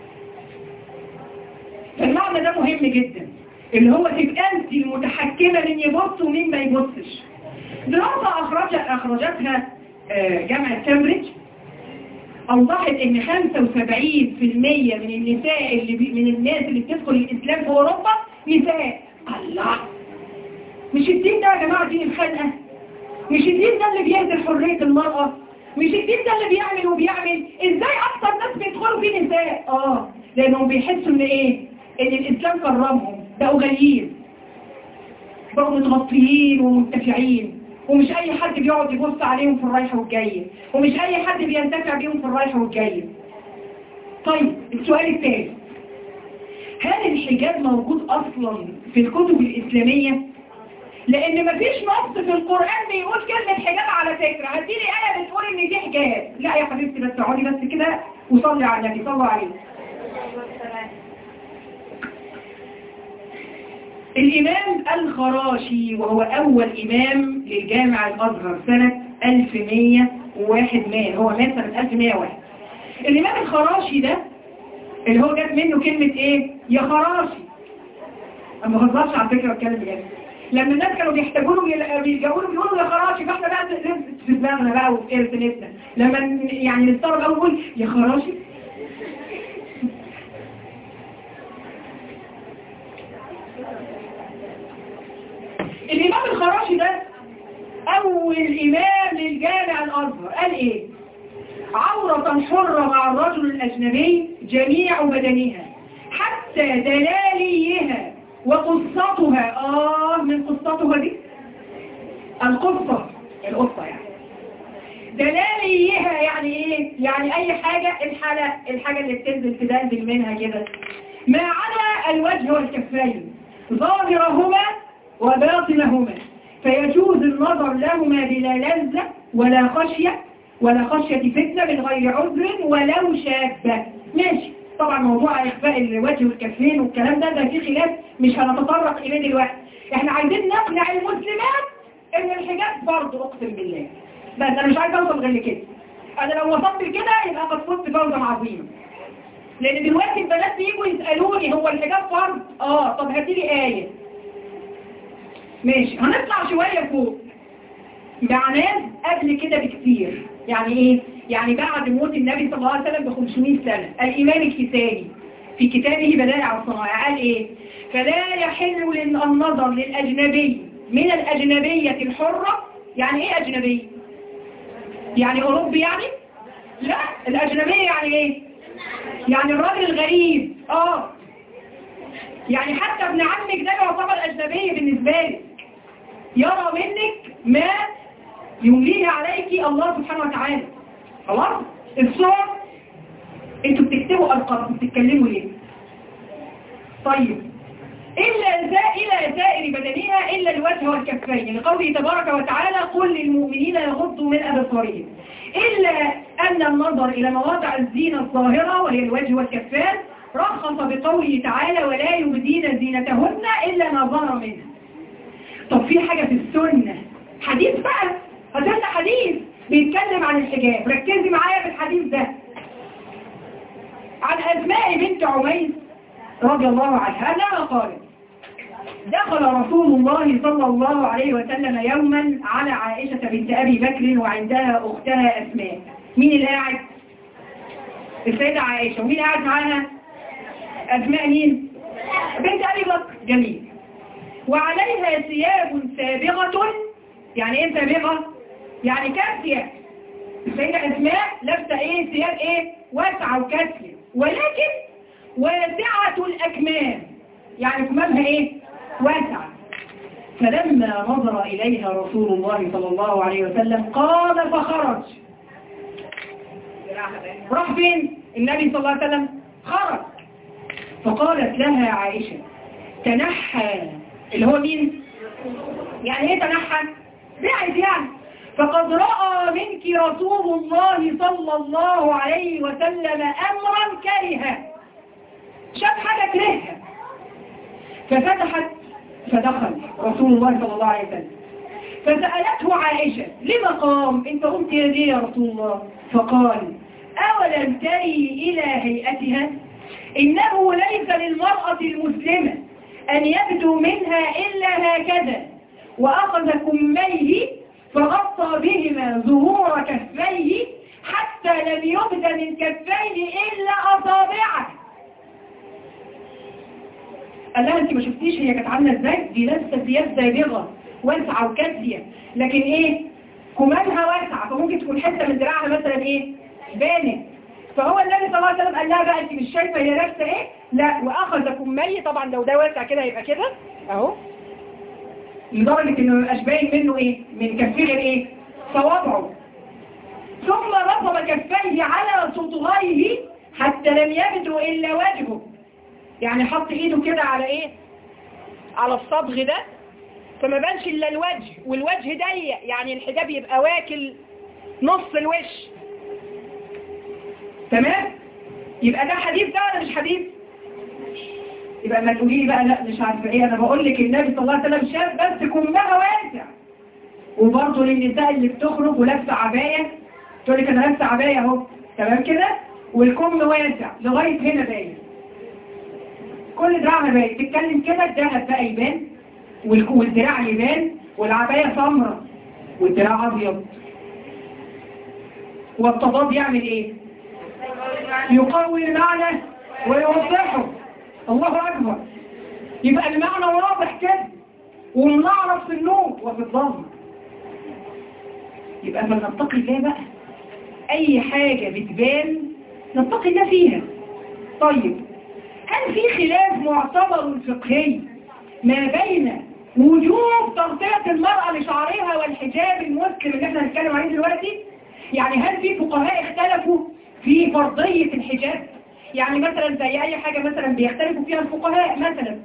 المعنى ده مهم جدا اللي هو تبقى انت المتحكمه مين يبص ومين ما يبصش دراسه اخرجت اخرجتها آه، جامعه كامبريدج اوضحت ان 75% من النساء اللي بي من الناس اللي بتدخل الاسلام في اوروبا نساء الله مش الدين ده يا جماعه دين الخلقه مش الدين ده اللي بيهدر حريه المراه مش الدين ده اللي بيعمل وبيعمل ازاي اكتر ناس بيدخلوا فيه نساء اه لانهم بيحسوا ان ايه ان الاسلام كرمهم بقوا غاليين بقوا متغطيين ومنتفعين ومش اي حد بيقعد يبص عليهم في الرايحة والجاية ومش اي حد بينتفع بيهم في الرايحة والجاية طيب السؤال الثاني هل الحجاب موجود اصلا في الكتب الاسلامية لان مفيش نص في القرآن بيقول كلمة حجاب على فكرة هتيجي ايه بتقول ان دي حجاب لا يا حبيبتي بس اقعدي بس كده وصلي على النبي صلوا عليه الإمام الخراشي وهو أول إمام للجامع الأزهر سنة 1101 مات هو مات سنة 1101 الإمام الخراشي ده اللي هو جات منه كلمة إيه؟ يا خراشي أما غزرش على فكرة بتكلم بجد لما الناس كانوا بيحتاجوا له بيلجأوا له بيقولوا يا خراشي فاحنا بقى نلبس في دماغنا بقى وفي ألسنتنا لما يعني نستغرب قوي نقول يا خراشي الإمام الخراشي ده أول إمام للجامع الأزهر قال إيه عورة حرة مع الرجل الأجنبي جميع بدنها حتى دلاليها وقصتها آه من قصتها دي القصة القصة يعني دلاليها يعني ايه يعني اي حاجة الحلق الحاجة اللي بتنزل تدلدل منها كده ما عدا الوجه والكفين ظاهرهما وباطنهما فيجوز النظر لهما بلا لذة ولا خشية ولا خشية فتنة من غير عذر ولو شابة ماشي طبعا موضوع إخفاء الوجه والكفين والكلام ده ده فيه خلاف مش هنتطرق إليه دلوقتي احنا عايزين نقنع المسلمات ان الحجاب برضه اقسم بالله بس انا مش عايز اوصل غير لكده انا لو وصلت لكده يبقى قد فزت فوزا عظيما لان دلوقتي البنات بييجوا يسالوني هو الحجاب فرض اه طب هاتي لي ايه ماشي هنطلع شويه فوق معناه قبل كده بكتير يعني ايه يعني بعد موت النبي صلى الله عليه وسلم ب 500 سنه الامام الكسائي في كتابه بدائع الصنائع قال ايه فلا يحل النظر للاجنبي من الاجنبيه الحره يعني ايه اجنبيه يعني أوروبي يعني لا الأجنبية يعني إيه يعني الراجل الغريب آه يعني حتى ابن عمك ده يعتبر أجنبية بالنسبة لك يرى منك ما يمليه عليك الله سبحانه وتعالى خلاص الصور انتوا بتكتبوا ارقام بتتكلموا ليه طيب إلا زائل زائر بدنها إلا الوجه والكفين لقوله تبارك وتعالى قل للمؤمنين يغضوا من أبصارهم إلا أن النظر إلى مواضع الزينة الظاهرة وهي الوجه والكفان رخص بقوله تعالى ولا يبدين زينتهن إلا ما ظهر منها طب في حاجة في السنة حديث بقى هذا حديث بيتكلم عن الحجاب ركزي معايا في الحديث ده عن أسماء بنت عميس رضي الله عنها أنها قالت دخل رسول الله صلى الله عليه وسلم يوما على عائشة بنت أبي بكر وعندها أختها أسماء مين اللي قاعد؟ السيدة عائشة ومين قاعد معاها؟ أسماء مين؟ بنت أبي بكر جميل وعليها ثياب سابغة يعني ايه سابغة؟ يعني كاسية السيدة أسماء لابسة ايه ثياب ايه؟ واسعة وكاسية ولكن واسعة الأكمام يعني كمامها ايه؟ واسعة فلما نظر إليها رسول الله صلى الله عليه وسلم قال فخرج راح فين النبي صلى الله عليه وسلم خرج فقالت لها عائشة تنحى اللي هو مين يعني ايه تنحى بعد يعني فقد رأى منك رسول الله صلى الله عليه وسلم أمرا كرها شاف حاجة كرهها ففتحت فدخل رسول الله صلى الله عليه وسلم فسألته عائشة لما قام انت قمت ليه يا رسول الله فقال أولم تري إلى هيئتها إنه ليس للمرأة المسلمة أن يبدو منها إلا هكذا وأخذ كميه فغطى بهما ظهور كفيه حتى لم يبد من كفيه إلا أصابعه قال لها انت ما شفتيش هي كانت عامله ازاي دي لابسه ثياب زابغه واسعه وكاسيه لكن ايه كمامها واسعه فممكن تكون حته من دراعها مثلا ايه بانت فهو النبي صلى الله عليه وسلم قال لها بقى انت مش شايفه هي لابسه ايه لا واخذ كميه طبعا لو ده واسع كده هيبقى كده اهو لدرجه انه ما يبقاش باين منه ايه من كفيه غير ايه صوابعه ثم رفض كفيه على سطغيه حتى لم يبدو الا وجهه يعني حط ايده كده على ايه على الصبغ ده فما بانش الا الوجه والوجه ضيق يعني الحجاب يبقى واكل نص الوش تمام يبقى ده حديث ده ولا مش حديث يبقى ما تقولي لي بقى لا مش عارفه ايه انا بقول لك النبي صلى الله عليه وسلم شاف بس كمها واسع وبرضه للنساء اللي بتخرج ولابسه عبايه تقول لك انا لابسه عبايه اهو تمام كده والكم واسع لغايه هنا باين كل دراعها باين تتكلم كده الدهب بقى يبان والدراع يبان والعباية سمراء والدراع ابيض والتضاد يعمل ايه يقوي المعنى ويوضحه الله اكبر يبقى المعنى واضح كده ومنعرف في النور وفي الظلم يبقى فلنتقي الله بقى اي حاجة بتبان نتقي الله فيها طيب هل في خلاف معتبر فقهي ما بين وجوب تغطية المرأة لشعرها والحجاب المسلم اللي احنا هنتكلم عليه دلوقتي يعني هل في فقهاء اختلفوا في فرضية الحجاب يعني مثلا زي اي حاجة مثلا بيختلفوا فيها الفقهاء مثلا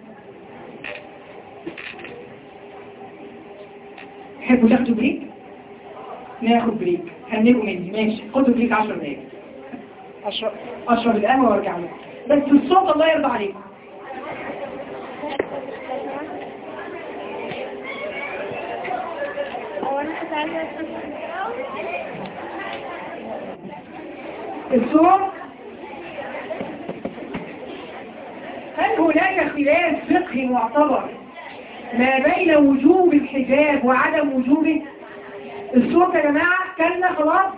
تحبوا تاخدوا بريك ناخد بريك هنجوا مني ماشي خدوا بريك 10 دقايق اشرب اشرب القهوه وارجع لكم بس الصوت الله يرضى عليكم الصوت هل هناك خلاف فقهي معتبر ما بين وجوب الحجاب وعدم وجوبه الصوت يا جماعة كلنا خلاص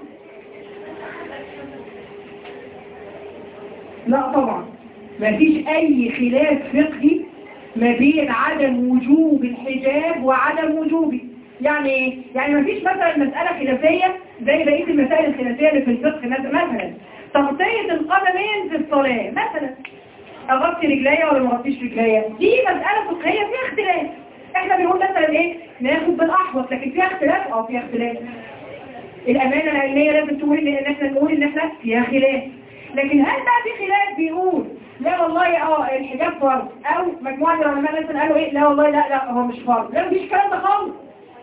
لا طبعا ما فيش اي خلاف فقهي ما بين عدم وجوب الحجاب وعدم وجوبه يعني ايه؟ يعني ما فيش مثلا مسألة خلافية زي بقية المسائل الخلافية اللي في الفقه مثلا تغطية القدمين في الصلاة مثلا اغطي رجليا ولا ما اغطيش رجليا دي مسألة فقهية فيها اختلاف احنا بنقول مثلا ايه ناخد بالاحوط لكن فيها اختلاف اه فيها اختلاف الامانه العلميه لازم تقول ان احنا نقول ان احنا فيها خلاف لكن هل بقى في خلاف بيقول لا والله اه الحجاب فرض او مجموعه من العلماء مثلا قالوا ايه لا والله لا لا هو مش فرض لا مفيش الكلام ده خالص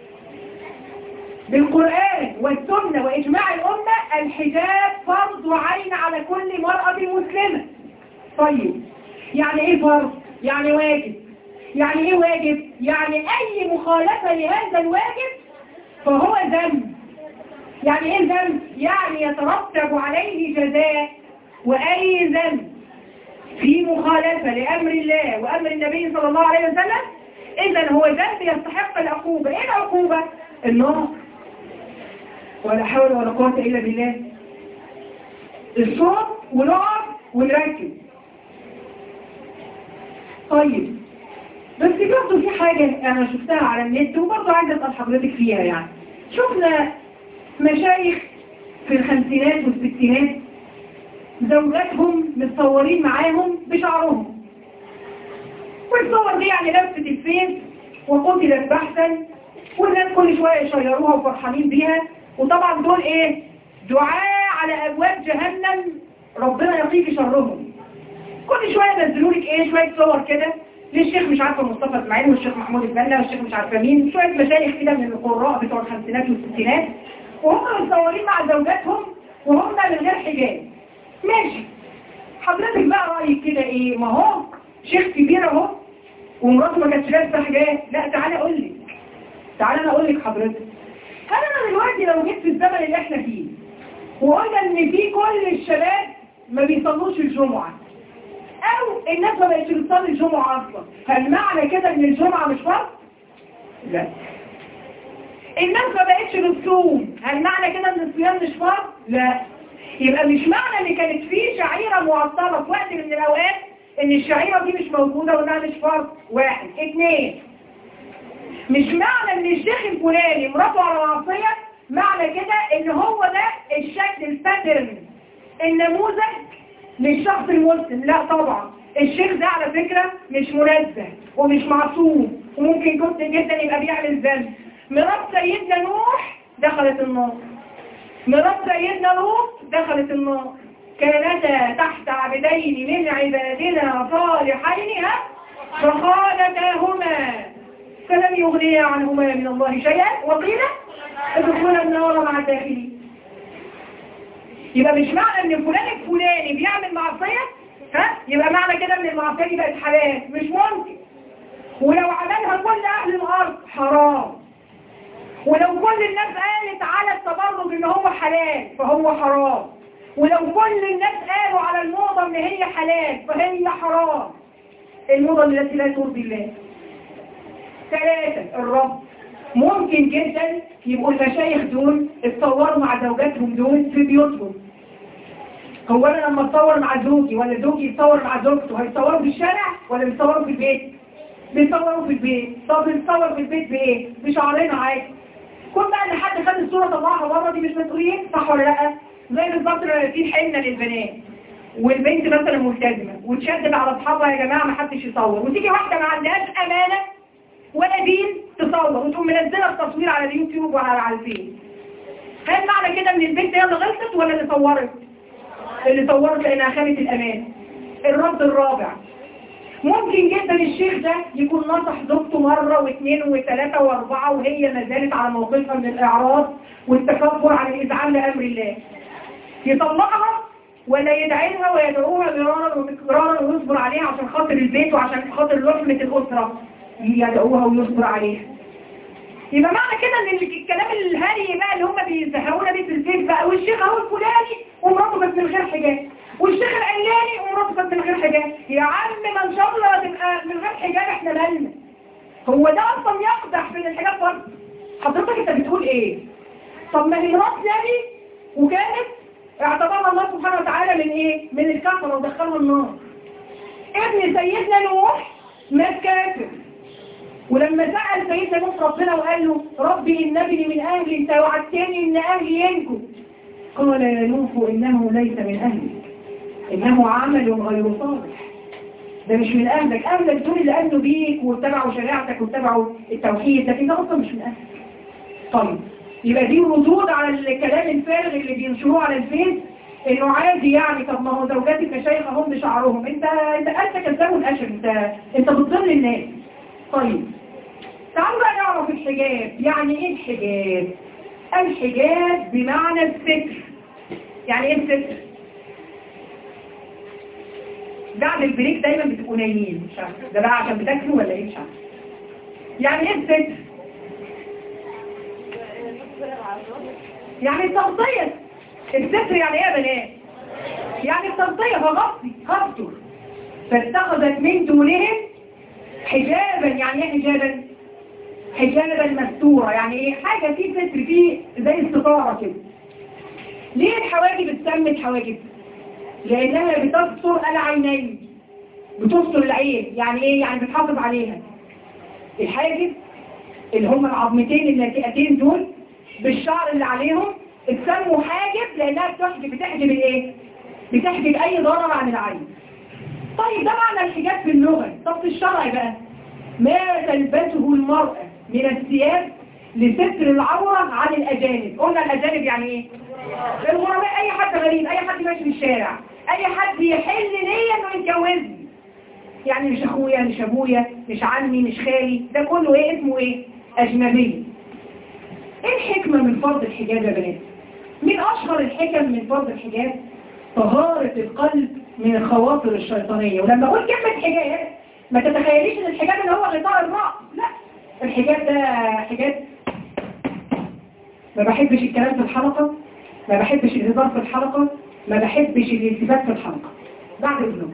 بالقرآن والسنة وإجماع الأمة الحجاب فرض عين على كل مرأة مسلمة طيب يعني إيه فرض؟ يعني واجب يعني إيه واجب؟ يعني أي مخالفة لهذا الواجب فهو ذنب يعني إيه ذنب؟ يعني يترتب عليه جزاء وأي ذنب في مخالفة لأمر الله وأمر النبي صلى الله عليه وسلم إذا هو ذنب يستحق العقوبة إيه العقوبة؟ النار ولا حول ولا قوة إلا بالله الصوت ونقف ونركز طيب بس برضه في حاجة أنا شفتها على النت وبرضه عايزة أسأل حضرتك فيها يعني شفنا مشايخ في الخمسينات والستينات زوجاتهم متصورين معاهم بشعرهم والصور دي يعني لبسة الفيس وقتلت بحثا والناس كل شوية يشيروها وفرحانين بيها وطبعا دول ايه دعاء على ابواب جهنم ربنا يقيك شرهم كل شوية ينزلوا لك ايه شوية صور كده للشيخ مش عارفه مصطفى اسماعيل والشيخ محمود البنا والشيخ مش عارفه مين شوية مشايخ كده من القراء بتوع الخمسينات والستينات وهم متصورين مع زوجاتهم وهم من غير حجاب ماشي حضرتك بقى رأيك كده ايه ما هو شيخ كبير اهو ومراته ما كانتش لابسه حجاب لا تعالى اقول لك تعالى انا اقول لك حضرتك هل انا دلوقتي لو جيت في الزمن اللي احنا فيه وقلنا ان في كل الشباب ما بيصلوش الجمعة او الناس ما بقتش بتصلي الجمعة اصلا هل معنى كده ان الجمعة مش فرض؟ لا الناس ما بقتش بتصوم هل معنى كده ان الصيام مش فرض؟ لا يبقى مش معنى ان كانت في شعيرة معطلة في وقت من الاوقات ان الشعيرة دي مش موجودة وانها مش فرض واحد اثنين مش معنى ان الشيخ الفلاني مراته على معصية معنى كده ان هو ده الشكل الباترن النموذج للشخص المسلم لا طبعا الشيخ ده على فكرة مش منزه ومش معصوم وممكن كنت جدا يبقى بيعمل ذنب مرات سيدنا نوح دخلت النار مرات سيدنا لوط دخلت النار كانتا تحت عبدين من عبادنا صالحين فخالتاهما فلم يغني عنهما من الله شيئا وقيل ادخل النار مع الداخلين يبقى مش معنى ان فلان الفلاني بيعمل معصية ها يبقى معنى كده ان المعصية دي بقت حلال مش ممكن ولو عملها كل اهل الارض حرام ولو كل الناس قالت على التبرج ان هو حلال فهو حرام ولو كل الناس قالوا على الموضة ان هي حلال فهي حرام الموضة التي لا ترضي الله ثلاثة الرب ممكن جدا يبقوا المشايخ دول اتصوروا مع زوجاتهم دول في بيوتهم هو انا لما اتصور مع زوجي ولا زوجي يتصور مع زوجته هيتصوروا في الشارع ولا بيتصوروا في البيت بيتصوروا في البيت طب بنتصور في البيت بايه بشعرنا عادي كل بقى ان حد خد الصوره طلعها بره دي مش مسؤولين صح ولا لا زي بالظبط لما في حنه للبنات والبنت مثلا ملتزمه وتشدد على اصحابها يا جماعه ما حدش يصور وتيجي واحده ما عندهاش امانه ولا دين تصور وتقوم منزله التصوير على اليوتيوب وعلى على الفيس هل معنى كده ان البنت هي اللي غلطت ولا اللي صورت اللي صورت لانها خانت الامان الرد الرابع ممكن جدا الشيخ ده يكون نصح زوجته مرة واثنين وثلاثة واربعة وهي ما زالت على موقفها من الاعراض والتكبر عن الازعاج لامر الله يطلقها ولا يدعي لها ويدعوها مرارا ومكرارا ويصبر عليها عشان خاطر البيت وعشان خاطر لحمة الأسرة يدعوها ويصبر عليها يبقى معنى كده ان الكلام الهري بقى اللي هم بيزهقونا بيه في البيت بقى والشيخ اهو الفلاني ومراته بس من غير حجاب والشيخ العلاني ومراته بس من غير حجاب يا عم ما ان شاء الله تبقى من غير حجاب احنا مالنا هو ده اصلا يقدح في الحجاب فرض حضرتك انت بتقول ايه طب ما هي مرات نبي وكانت اعتبرها الله سبحانه وتعالى من ايه من الكفر ودخلها النار ابن سيدنا نوح مات كافر ولما سأل سيدنا نوح ربنا وقال له ربي إن ابني من أهلي انت وعدتني إن أهلي ينجو قال يا نوح إنه ليس من أهلك إنه عمل غير صالح ده مش من اهلك اهلك دول اللي امنوا بيك واتبعوا شريعتك واتبعوا التوحيد لكن ده اصلا مش من اهلك طيب يبقى دي ردود على الكلام الفارغ اللي بينشروه على الفيس انه عادي يعني طب ما هو زوجات المشايخ هم بشعرهم انت انت انت كذاب الاشر انت انت بتضل الناس طيب تعالوا بقى نعرف الحجاب يعني ايه الحجاب الحجاب بمعنى الستر يعني ايه الستر بعد البريك دايما بتبقوا نايمين مش عارفه ده بقى عشان بتاكلوا ولا ايه مش عارفه يعني ايه الستر يعني التغطية الستر يعني ايه يا بنات يعني التغطية فغطي هستر فاتخذت من دونهم حجابا يعني ايه حجابا حجابا مستورة يعني ايه حاجة فيه ستر فيه زي استطارة كده ليه الحواجب اتسمت حواجب لانها بتستر العينين بتستر العين يعني ايه يعني بتحافظ عليها الحاجب اللي هم العظمتين اللاجئتين دول بالشعر اللي عليهم اتسموا حاجب لانها بتحجب بتحجب الايه بتحجب اي ضرر عن العين طيب ده معنى الحجاب في اللغة طب في الشرع بقى ما تلبسه المرأة من الثياب لستر العورة عن الأجانب قلنا الأجانب يعني ايه الغرباء أي حد غريب أي حد ماشي في الشارع أي حد يحل ليا إنه يتجوزني يعني مش أخويا مش أبويا مش عمي مش خالي ده كله إيه اسمه إيه أجنبي إيه الحكمة من فرض الحجاب يا بنات من أشهر الحكم من فرض الحجاب طهارة القلب من الخواطر الشيطانية ولما أقول كلمة حجاب ما تتخيليش ان الحجاب اللي هو غطاء الرأس لا الحجاب ده حجاب ما بحبش الكلام في الحلقة ما بحبش الهزار في الحلقة ما بحبش الالتفات في الحلقة بعد الزوج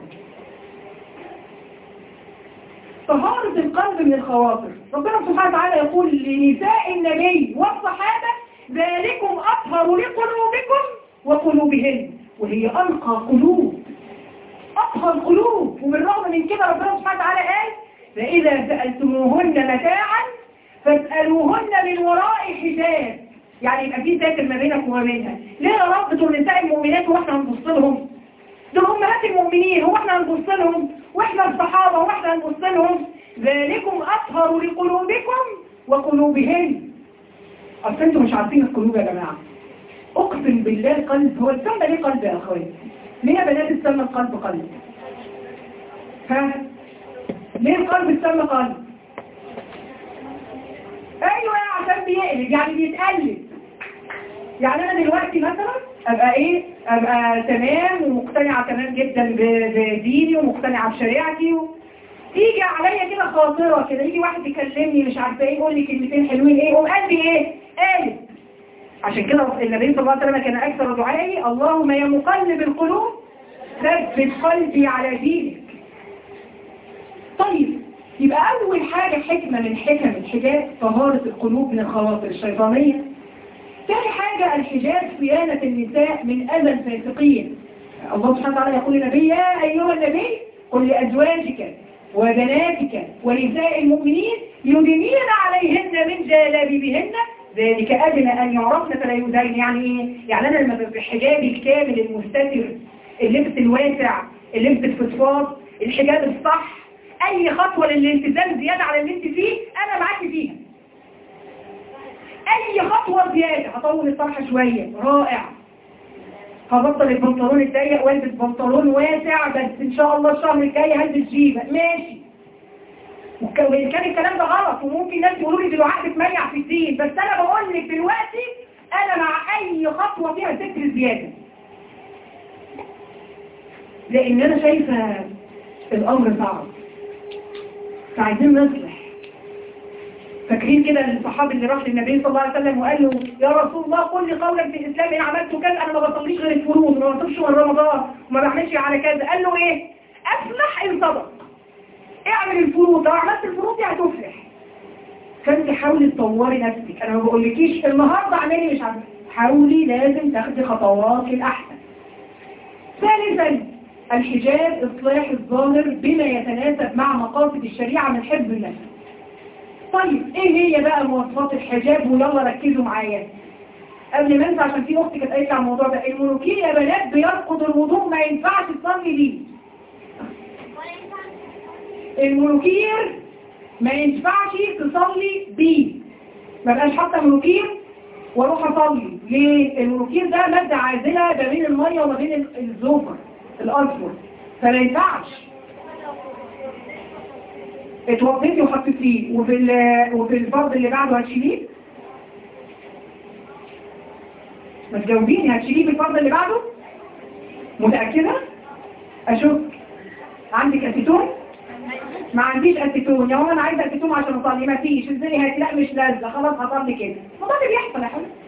طهارة القلب من الخواطر ربنا سبحانه وتعالى يقول لنساء النبي والصحابة ذلكم أطهر لقلوبكم وقلوبهن وهي أنقى قلوب أطهر قلوب وبالرغم من كده ربنا سبحانه وتعالى قال فإذا سألتموهن متاعا فاسألوهن من وراء حجاب يعني يبقى في ساتر ما بينك وما بينها ليه يا رب دول نساء المؤمنات واحنا هنبص لهم دول امهات المؤمنين هو احنا هنبص لهم واحنا الصحابة واحنا هنبص لهم ذلكم أطهر لقلوبكم وقلوبهن أصل انتوا مش عارفين القلوب يا جماعة اقسم بالله قلب هو السمى ليه قلب يا اخويا ليه يا بنات السمى القلب قلب ها ليه القلب السمى قلب ايوه عشان بيقلب يعني بيتقلب يعني انا دلوقتي مثلا ابقى ايه ابقى تمام ومقتنعة تمام جدا ب- بديني ومقتنعة بشريعتي و... تيجي عليا كده خاطرة كده يجي واحد يكلمني مش عارفه ايه يقول لي كلمتين حلوين ايه قوم قلبي ايه قالب عشان كده النبي صلى الله عليه وسلم كان اكثر دعائي اللهم يا مقلب القلوب ثبت قلبي على دينك طيب يبقى اول حاجة حكمة من حكم الحجاب طهارة القلوب من الخواطر الشيطانية ثاني حاجة الحجاب صيانة النساء من أذى الفاسقين الله سبحانه وتعالى يقول للنبي يا أيها النبي قل لأزواجك وبناتك ونساء المؤمنين يدنين عليهن من جلابيبهن ذلك أدنى أن يعرفن فلا يؤذين يعني إيه؟ يعني أنا لما ببقى حجابي الكامل المستتر اللبس الواسع اللبس الفضفاض الحجاب الصح أي خطوة للالتزام زيادة على اللي انت فيه أنا معاكي فيها اي خطوة زيادة هطول الطرحة شوية رائع هبطل البنطلون الضيق والبس بنطلون واسع بس ان شاء الله الشهر الجاي هلبس جيبة ماشي وك- وإن كان الكلام ده غلط وممكن ناس يقولوا لي دلوقتي بتميع في الدين بس انا بقول لك دلوقتي انا مع اي خطوة فيها ستر زيادة لان انا شايفة الامر صعب فعايزين نصلح فاكرين كده الصحابي اللي راح للنبي صلى الله عليه وسلم وقال له يا رسول الله قل لي قولا في الاسلام ان عملت كذا انا ما بصليش غير الفروض وما بصليش غير رمضان وما بعملش على كذا قال له ايه افلح ان صدق اعمل الفروض لو عملت الفروض دي هتفلح فانت حاولي تطوري نفسك انا ما بقولكيش النهارده اعملي مش عارفه حاولي لازم تاخدي خطوات الاحسن ثالثا الحجاب اصلاح الظاهر بما يتناسب مع مقاصد الشريعه من حفظ النفس طيب ايه هي بقى مواصفات الحجاب ويلا ركزوا معايا قبل ما انسى عشان في اختي كانت قايله على الموضوع ده المنوكيل يا بنات بيرقض الوضوء ما ينفعش تصلي بيه الملوكير ما ينفعش تصلي بيه ما بقاش حاطه ملوكير واروح اصلي ليه الملوكير ده ماده عازله ما بين الميه وما بين الزوفر الاصفر فما ينفعش اتوضيتي وحطيتيه وفي ال- وفي الفرض اللي بعده هتشيليه ما تجاوبيني هتشيليه في الفرض اللي بعده متأكدة اشوف عندك اسيتون ما عنديش اسيتون يا ماما انا عايزه اسيتون عشان اصلي ما فيش ازاي هات لا مش لازقه خلاص هصلي كده ما ده اللي بيحصل يا حبيبي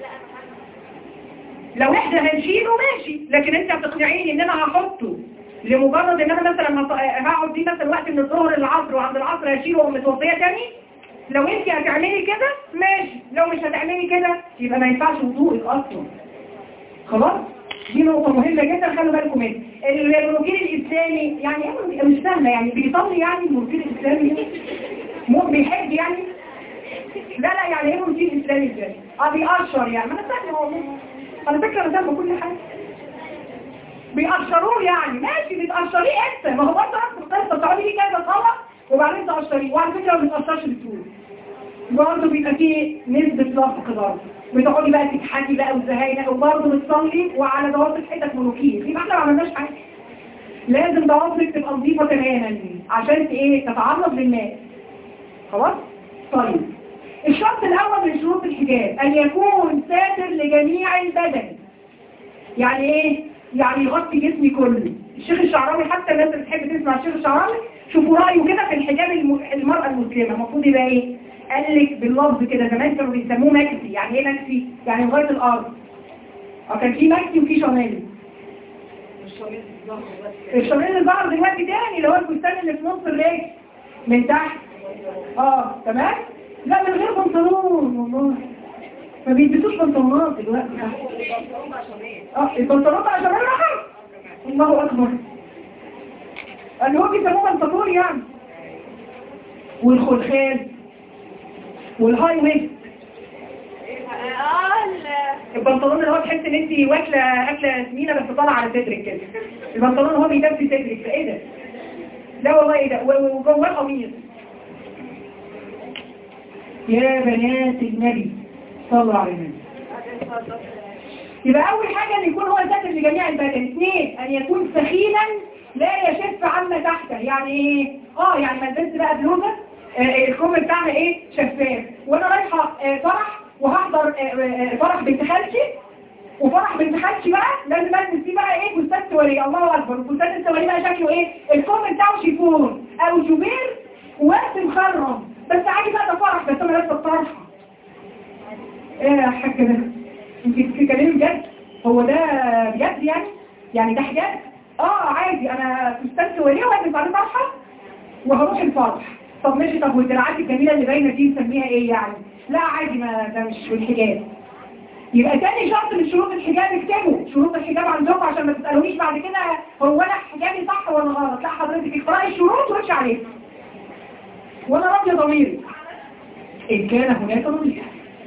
لو احنا هنشيله ماشي لكن انت بتقنعيني ان انا هحطه لمجرد ان انا مثلا مط- هقعد فيه مثلا وقت من الظهر للعصر وعند العصر هشيله وأقوم متوضيه تاني لو انت هتعملي كده ماشي لو مش هتعملي كده يبقى ما ينفعش وضوءك اصلا خلاص دي نقطة مهمة جدا خلوا بالكم منها الملوكين الإسلامي يعني ايه مش فاهمة يعني بيصلي يعني الملوكين الإسلامي مو بيحب يعني لا لا يعني ايه ملوكين إسلامي ازاي اه بيقشر يعني ما انا فاهمة والله على فكرة انا فاهمة كل حاجة بيقشروه يعني ماشي بتقشريه انت ما هو برضه نفس القصة بتقعدي ليه كذا صلاة وبعدين تقشريه وعلى فكرة ما بتقشرش بسهولة برضه بيبقى فيه نسبة لصق برضه بتقعدي بقى تضحكي بقى وزهاينة وبرضه بتصلي وعلى ضوابط حتت ملوكية يبقى احنا ما عملناش حاجة لازم ضوابطك تبقى نظيفة تماما عشان ت- ايه تتعرض للناس خلاص طيب الشرط الاول من شروط الحجاب ان يكون ساتر لجميع البدن يعني ايه يعني يغطي جسمي كله الشيخ الشعراوي حتى الناس اللي بتحب تسمع الشيخ الشعراوي شوفوا رايه كده في الحجاب الم- المرأة المسلمة المفروض يبقى ايه قال لك باللفظ كده زمان كانوا بيسموه مكسي يعني ايه مكسي يعني لغايه الارض اه كان في مكسي وفي شمالي الشمالي اللي ظهر دلوقتي تاني اللي هو الفستان اللي في نص الرجل من تحت اه تمام لا من غير بنطلون والله ما بيلبسوش بنطلونات دلوقتي اه البنطلونات عشان انا راحت الله اكبر اللي هو بيسموه بنطلون يعني والخلخال والهاي ويست البنطلون اللي هو تحس ان انت واكله اكله سمينه بس طالعه على صدرك كده البنطلون هو بيدفي صدرك فايه ده لا والله ايه ده و- وجواه قميص يا بنات النبي صلوا على النبي يبقى اول حاجه ان يكون هو ساتر لجميع البدن اثنين ان يكون سخينا لا يشف عما تحته يعني ايه اه يعني ما لبست بقى بلوزه آه، الكم بتاعنا ايه شفاف وانا رايحه آه، فرح وهحضر آه، آه، فرح بنت خالتي وفرح بنت خالتي بقى لازم البس فيه بقى ايه فستان سواري الله اكبر الفستان السواري بقى شكله ايه الكم بتاعه شيفون او جوبير وقت مخرم بس عادي بقى ده فرح بس انا لابسه الطرحه ايه يا حاجه ده انت بتتكلمي بجد هو ده بجد يعني يعني ده حجاب اه عادي انا فستان سواري وهلبس عليه طرحه وهروح الفرح طب ماشي طب والدراعات الجميله اللي باينه دي نسميها ايه يعني لا عادي ما ده مش في الحجاب يبقى تاني شرط من شروط الحجاب اكتبوا شروط الحجاب عندكم عشان ما تسألونيش بعد كده هو انا حجابي صح ولا غلط لا حضرتك اقرأي الشروط وامشي عليها وانا راضيه ضميري ان كان هناك ضمير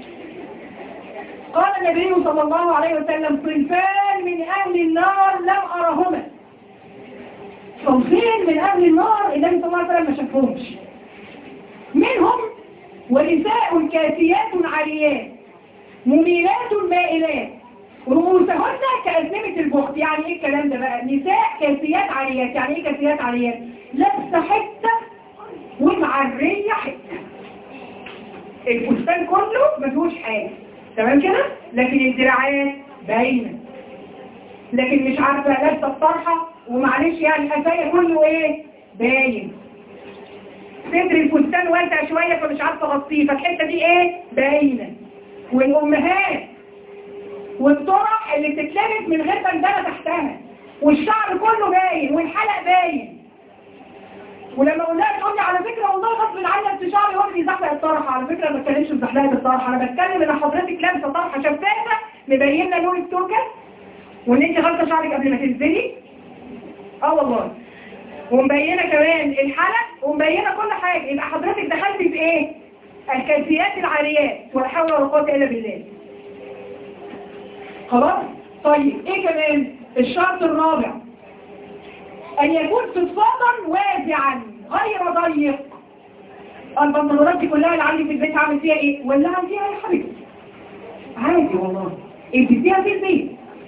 قال النبي صلى الله عليه وسلم صنفان من اهل النار لم ارهما صنفين من اهل النار النبي صلى الله عليه وسلم ما شافهمش منهم ونساء كاسيات عاريات مميلات مائلات رؤوسهن كأزمة البخت يعني ايه الكلام ده بقى نساء كاسيات عاريات يعني ايه كاسيات عاريات لابسه حته ومعريه حته الفستان كله ما فيهوش حاجه تمام كده لكن الدراعات باينه لكن مش عارفه لابسه الطرحه ومعلش يعني قفايا كله ايه باين صدر الفستان واسع شويه فمش عارفه اغطيه فالحته دي ايه باينه والامهات والطرح اللي بتتلبس من غير بندانه تحتها والشعر كله باين والحلق باين ولما قلنا لها تقول لي على فكره والله غصب عني انت شعري هو اللي زحلق الطرحه على فكره ما بتكلمش في زحلقه الطرحه انا بتكلم ان حضرتك لابسه طرحه شفافه مبينه لون التوكه وان انت غلطه شعرك قبل ما تنزلي اه والله ومبينه كمان الحلق ومبينه كل حاجه يبقى حضرتك دخلتي في ايه الكاسيات العاريات ولا حول ولا قوه الا بالله خلاص طيب ايه كمان الشرط الرابع ان يكون فضفاضا واسعا غير ضيق البنطلونات دي كلها اللي عندي في البيت هعمل فيها ايه ولعها فيها يا حبيبتي عادي والله اديتيها في البيت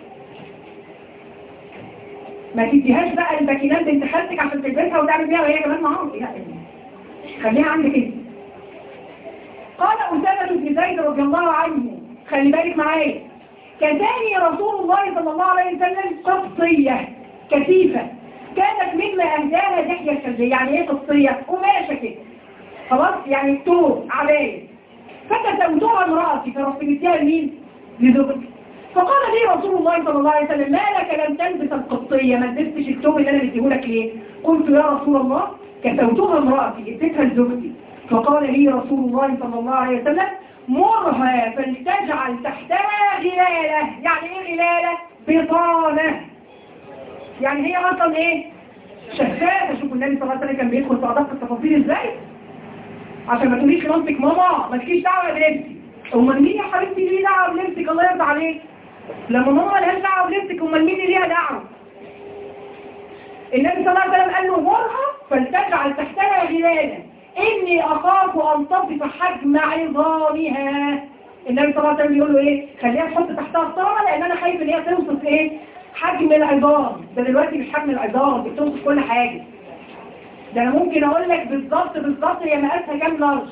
ما تديهاش بقى الباكينات بنت خالتك عشان تلبسها وتعمل بيها وهي كمان معاصي لا خليها عندك انت قال أسامة بن زيد رضي الله عنه خلي بالك معايا كتاني رسول الله صلى الله عليه وسلم قبطية كثيفة كانت مما أهداها دحية الشجية يعني ايه قبطية؟ قماشة كده خلاص يعني التوب عباية فكسوتها امرأتي فرحت جبتها لمين؟ لزوجتي فقال لي رسول الله صلى الله عليه وسلم ما لك لم تلبس القبطية ما لبستش التوب اللي انا مديهولك ليه؟ قلت يا رسول الله كسوتها امرأتي اديتها لزوجتي فقال لي رسول الله صلى الله عليه وسلم مرها فلتجعل تحتها غلالة يعني ايه غلالة؟ بطانة يعني هي اصلا ايه؟ شفافة شوفوا النبي صلى الله عليه وسلم كان بيدخل في ادق التفاصيل ازاي؟ عشان ما تقوليش لمامتك ماما ما تجيش دعوه بلبسي امال مين يا حبيبتي ليه دعوه بلبسك الله يرضى عليك لما ماما مالهاش دعوه بلبسك امال مين اللي ليها دعوه النبي صلى الله عليه وسلم قال له مرها فلتجعل تحتها غلالا اني اخاف ان تصف حجم عظامها النبي صلى الله عليه وسلم يقول له ايه خليها تحط تحتها الطاره لان انا خايف ان هي توصف ايه حجم العظام ده دلوقتي مش حجم العظام بتوصف كل حاجه ده انا ممكن اقول لك بالظبط بالظبط هي مقاسها كام لارج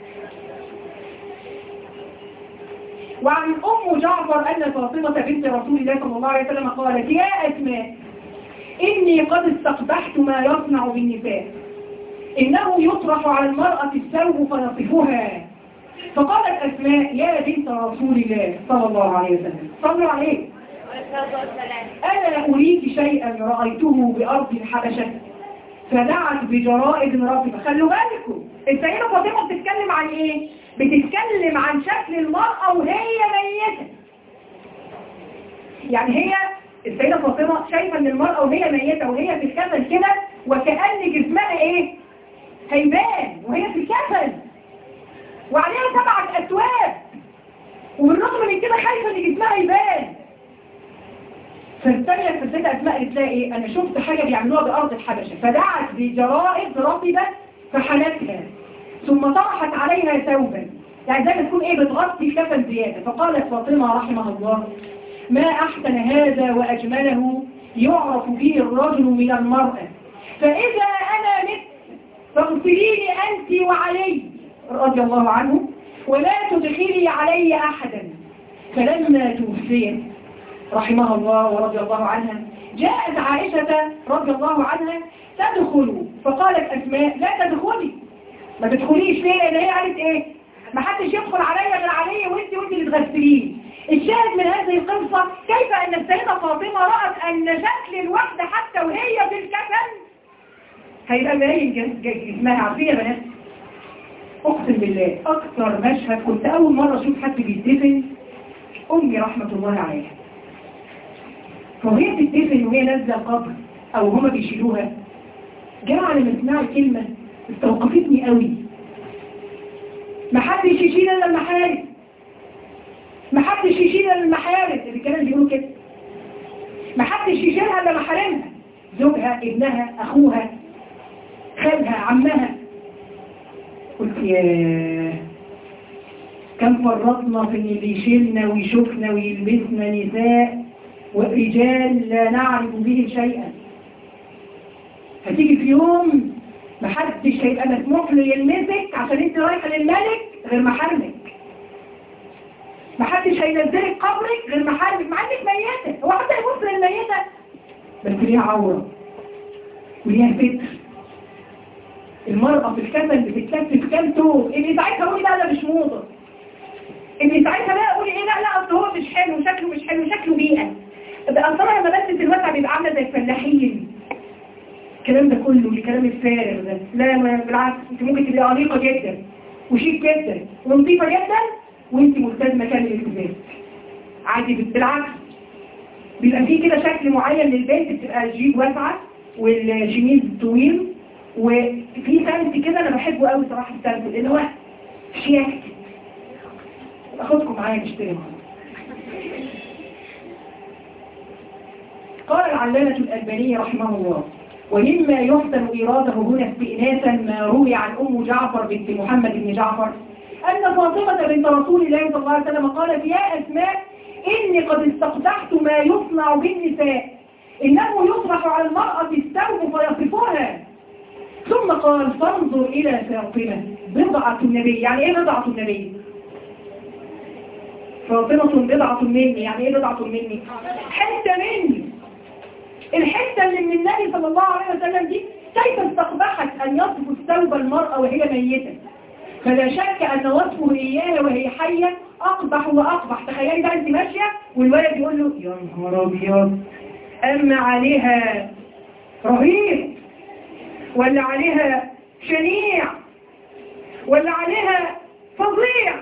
وعن ام جعفر ان فاطمه بنت رسول الله صلى الله عليه وسلم قالت يا اسماء اني قد استقبحت ما يصنع بالنساء انه يطرح على المراه الثوب فيصفها فقالت اسماء يا بنت رسول الله صلى الله عليه وسلم صلوا عليه انا اريك شيئا رايته بارض الحبشه فدعت بجرائد رافضة خلوا بالكم السيدة فاطمة بتتكلم عن ايه بتتكلم عن شكل المرأة وهي ميتة يعني هي السيدة فاطمة شايفة ان المرأة وهي ميتة وهي في الكفن كده وكأن جسمها ايه هيبان وهي في الكفن وعليها سبعة أسواب وبالرغم من كده خايفة ان جسمها يبان فالثانية في السيدة أسماء قالت لها إيه أنا شفت حاجة بيعملوها بأرض الحبشة فدعت بجرائد رطبة فحنتها ثم طرحت عليها ثوبا يعني زي ما تكون إيه بتغطي الكفن زيادة فقالت فاطمة رحمها الله ما أحسن هذا وأجمله يعرف به الرجل من المرأة فإذا أنا مت فاغفريني أنت وعلي رضي الله عنه ولا تدخلي علي أحدا فلما توفيت رحمها الله ورضي الله عنها جاءت عائشة رضي الله عنها تدخل فقالت أسماء لا تدخلي ما تدخليش ليه لأن هي قالت إيه ما حدش يدخل عليا غير علي وانت وانت اللي تغسلين الشاهد من هذه القصة كيف أن السيدة فاطمة رأت أن شكل الوحدة حتى وهي في الكفن هيبقى باين جسمها عارفين يا بنات أقسم بالله أكثر مشهد كنت أول مرة أشوف حد بيدفن أمي رحمة الله عليها فوهي بتدفن وهي نازله القبر او هما بيشيلوها جاء على ما سمعت كلمه استوقفتني قوي ما حدش يشيل الا المحارم ما حدش يشيل الا المحارم الرجاله بيقولوا كده ما حدش يشيلها الا محارمها زوجها ابنها اخوها خالها عمها قلت يا كم فرطنا في ان اللي يشيلنا ويشوفنا ويلبسنا نساء ورجال لا نعرف به شيئا هتيجي في يوم محدش هيبقى مسموح له يلمسك عشان انت رايحه للملك غير محارمك محدش هينزلك قبرك غير محارمك مع انك ميته هو حتى يبص للميته بس ليها عوره وليها ستر المرأة في الكفن بتتكفن كام توب اللي ساعتها قولي لا ده مش موضة اللي ساعتها بقى قولي ايه لا لا اصل هو مش حلو شكله مش حلو شكله بيئة اصلا لما بلبس الوسع بيبقى عامله زي الفلاحين الكلام ده كله الكلام الفارغ ده لا ما بالعكس انت ممكن تبقى انيقه جدا وشيك جدا ونظيفه جدا وانت ملتزمه كامل الالتزام عادي بالعكس بيبقى فيه كده شكل معين للبنت بتبقى الجيب واسعه والشميز طويل وفي سنت كده انا بحبه قوي صراحه السنت لان هو شياكه اخدكم معايا نشتري معايا قال العلامة الألباني رحمه الله ومما يحسن إيراده هنا استئناسا ما روي عن أم جعفر بنت محمد بن جعفر أن فاطمة بنت رسول الله صلى الله عليه وسلم قالت يا أسماء إني قد استقدحت ما يصنع بالنساء إنه يطرح على المرأة الثوب فيصفها ثم قال فانظر إلى فاطمة بضعة النبي يعني إيه بضعة النبي؟ فاطمة بضعة مني يعني إيه بضعة مني؟ حتة مني الحتة اللي من النبي صلى الله عليه وسلم دي كيف استقبحت أن يصف الثوب المرأة وهي ميتة فلا شك أن وصفه إياها وهي حية أقبح وأقبح تخيلي بقى أنت ماشية والولد يقول له يا نهار أبيض أما عليها رهيب ولا عليها شنيع ولا عليها فظيع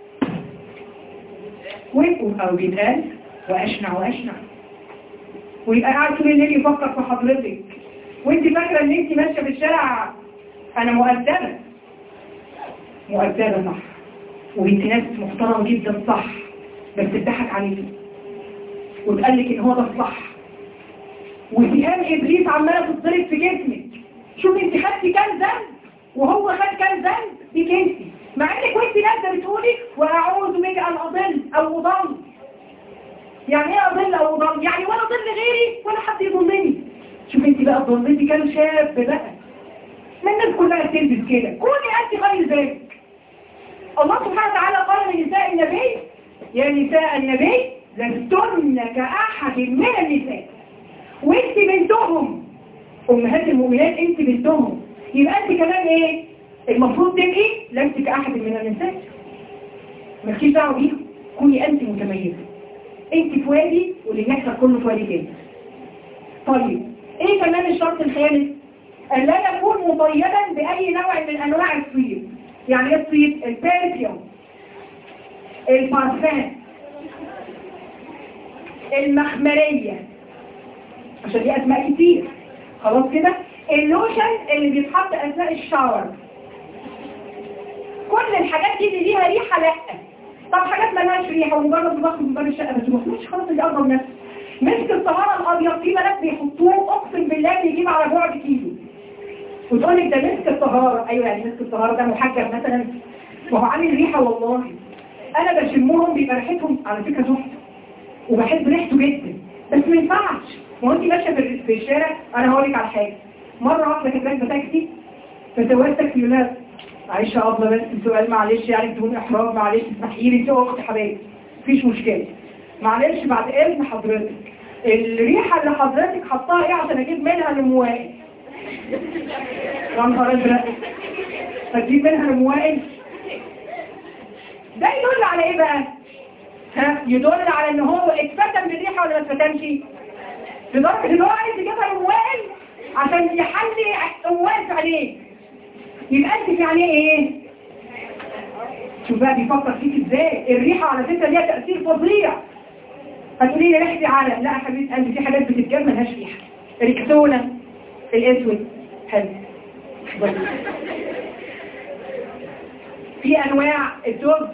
ويبقوا أو بيتقال وأشنع وأشنع ويبقى قاعد طول الليل يفكر في حضرتك وانت فاكرة ان انت ماشية في الشارع انا مؤدبة مؤدبة صح وبنت ناس محترمة جدا صح بس اتضحك عليكي وتقال لك ان هو ده الصح وسهام ابليس عمالة تضرب في جسمك شوف انت خدتي كام ذنب وهو خد كام ذنب ديك انت مع انك وانت نازله بتقولي واعوذ بك ان اضل او اضل يعني ايه اضل او اضل يعني ولا اضل غيري ولا حد يضلني شوف انت بقى ضلتي كام شاب بقى ما الناس كلها بتلبس كده كوني انت غير ذلك الله سبحانه وتعالى قال لنساء النبي يا نساء النبي لستن كأحد من النساء وانت بنتهم امهات المؤمنات انت بنتهم يبقى انت كمان ايه المفروض تبقي لست كأحد من النساء مالكيش دعوه بيهم كوني انت متميزه انت في وادي واللي بيحصل كله في وادي تاني طيب ايه كمان الشرط الخامس ان لا يكون مطيبا باي نوع من انواع الصيد يعني ايه الصيد البرفيوم البارفان المخمريه عشان دي اسماء كتير خلاص كده اللوشن اللي بيتحط اثناء الشاور كل الحاجات دي اللي ليها ريحه لا طب حاجات مالهاش ريحه ومجرد ما باخد من باب الشقه بتروح مش خلاص اللي اقرب نفسي مسك الطهاره الابيض في بنات بيحطوه اقسم بالله بيجيب على بعد كيلو وتقول لك ده مسك الطهاره ايوه يعني مسك الطهاره ده محجب مثلا وهو عامل ريحه والله انا بشمهم بيبقى ريحتهم على فكره تحفه وبحب ريحته جدا بس ما ينفعش ما هو انت ماشيه في في الشارع انا هقول لك على حاجه مره واحده كانت راكبه تاكسي فسواق تاكسي يقول لها معلش يا ابله بس سؤال معلش يعني بدون احراج معلش اسمحي لي انت اخت حبايبي مفيش مشكله معلش بعد اذن حضرتك الريحه اللي حضرتك حطاها ايه عشان اجيب منها الموائل يا نهار ازرق هتجيب منها الموائل ده يدل على ايه بقى ها يدل على ان هو اتفتن بالريحه ولا ما اتفتنش لدرجه ان هو عايز يجيبها الموائل عشان يحلي قواس عليه يبقى انت في عليه ايه شوف بقى بيفكر فيك ازاي الريحه على فكره ليها تاثير فظيع هتقولي لي ريحتي عالم لا يا حبيبتي قلبي في حاجات بتتجمع ملهاش ريحه ريكسونا الاسود حلو في انواع الدوب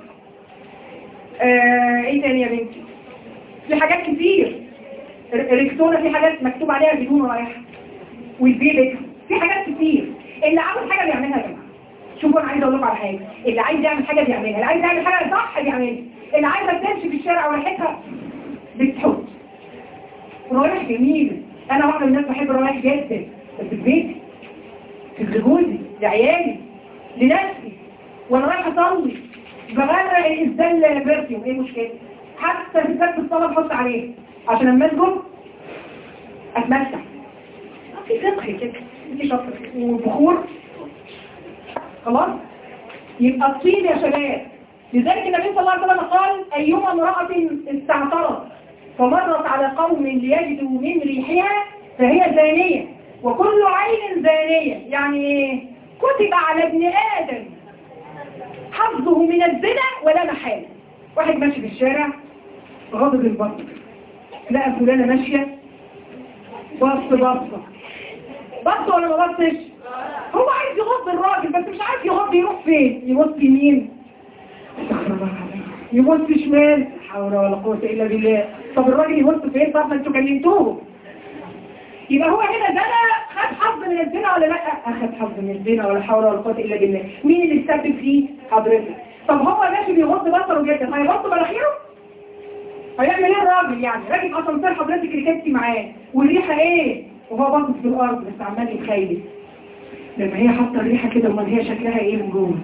آه ايه تاني يا بنتي في حاجات كتير ريكسونا في حاجات مكتوب عليها بدون رائحه والبيبك في حاجات كتير اللي عاوز حاجه بيعملها يا جماعه شوفوا انا عايزه اقول لكم على حاجه اللي عايز يعمل حاجه بيعملها اللي عايز يعمل حاجه صح بيعملها اللي عايزه تمشي في الشارع وريحتها بتحط روايح جميله انا واحده من الناس بحب الروايح جدا بس في بيتي في جوزي لعيالي لنفسي وانا رايحه اصلي بغرق الازدال برفيوم ايه المشكله حتى في سقف الصلاه بحط عليه عشان لما اسجد اتمسح في فقه كده في شطر والبخور خلاص يبقى الطين يا شباب لذلك النبي صلى الله عليه وسلم قال أيما امرأة استعطرت فمرت على قوم ليجدوا من ريحها فهي زانية وكل عين زانية يعني ايه كتب على ابن آدم حظه من الزنا ولا محال واحد ماشي في الشارع غاضب البصر لقى فلانة ماشية بص بصة بص ولا ما بصش هو عايز يغض الراجل بس مش عارف يغض يروح فين يبص يمين استغفر الله العظيم يبص شمال لا حول ولا قوه الا بالله طب الراجل يبص فين طب ما انتوا كلمتوه يبقى هو هنا ده خد حظ من الزنا ولا لا اخد حظ من الزنا ولا حول ولا قوه الا بالله مين اللي استبدل فيه حضرتك طب هو ماشي بيغض بصره جدا هيغض مناخيره هيعمل ايه الراجل يعني راكب اسانسير حضرتك ركبتي معاه والريحه ايه وهو باصص في الارض بس عمال يتخيل لما هي حاطه الريحه كده امال هي شكلها ايه من جوه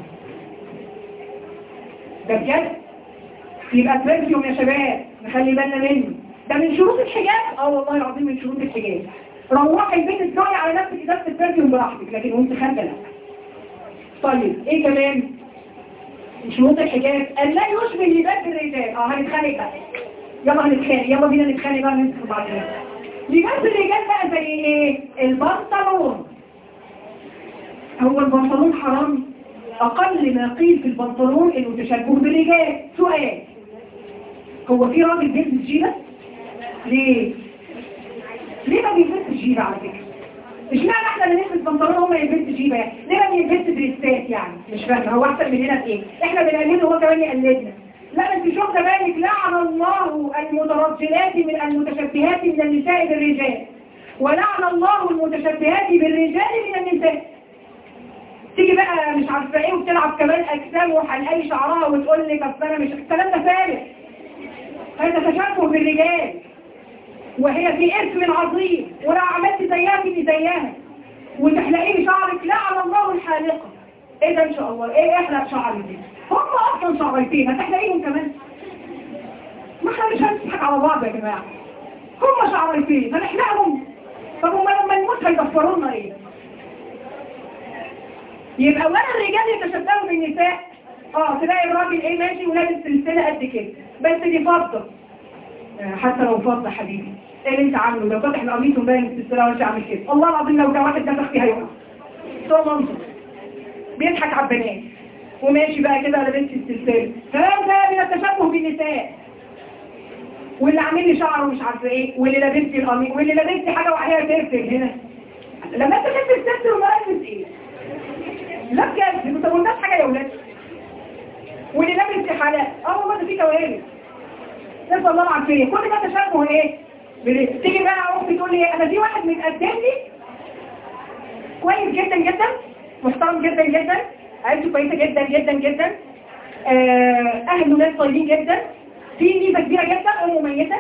ده بجد يبقى تركيهم يا شباب نخلي بالنا منه ده من شروط الحجاب اه والله العظيم من شروط الحجاب روحي البيت اسمعي على نفسك ازازه البرفيوم براحتك لكن وانت خارجه لا طيب ايه كمان من شروط الحجاب ان لا يشبه لباس الرجال اه هنتخانق بقى يلا هنتخانق يلا بينا نتخانق بقى نمسك بعضنا لباس الرجال بقى زي ايه البنطلون هو البنطلون حرام اقل ما قيل في البنطلون انه تشبه بالرجال سؤال هو في راجل بيلبس جيبه ليه ليه ما بيلبسش جيبه على فكره اشمعنى احنا اللي نلبس بنطلون هم يلبسوا جيبه يعني ليه ما بيلبسش دريسات يعني مش فاهمه هو احسن مننا في ايه احنا بنقلده هو كمان يقلدنا لا انت شوف بالك لعن الله المترجلات من المتشبهات من النساء بالرجال ولعن الله المتشبهات بالرجال من النساء تيجي بقى مش عارفه ايه وبتلعب كمان اجسام وحلقاي شعرها وتقول لك اصل انا مش الكلام ده فارغ هذا تشبه بالرجال وهي في اسم عظيم ولو عملت زيها تبقي زيها وتحلقي شعرك لعن الله الحالقه ايه ده ان شاء الله ايه احلق شعري دي هم اصلا شعرتين هتحلقيهم كمان ما احنا مش هنضحك على بعض يا جماعه هم شعرتين هنحلقهم طب هم لما نموت هيدفروا لنا ايه يبقى ولا الرجال يتشبهوا بالنساء اه تلاقي الراجل ايه ماشي ولابس سلسله قد كده بس دي فضه آه، حتى لو فضه حبيبي ايه اللي انت عامله لو فاتح القميص ومبين السلسله وانت عامل كده الله العظيم لو ده واحد ده تختي هيقع سوى منظر بيضحك على البنات وماشي بقى كده لابس السلسله هذا من التشبه بالنساء واللي عامل لي شعره مش عارفه ايه واللي لابس لي القميص واللي لابس لي حاجه وعليها ترفل هنا لما انت لابس السلسله وملابس ايه لا بجد ما تقولناش حاجه يا ولاد واللي لابس في حالات اه والله ده في كوارث نسال الله العافيه كل ده تشابه ايه بال- تيجي بقى اختي تقول لي انا في واحد متقدم لي كويس جدا جدا محترم جدا جدا عيلته كويسه جدا جدا جدا آه، اهله ناس طيبين جدا في ميزه كبيره جدا امه ميته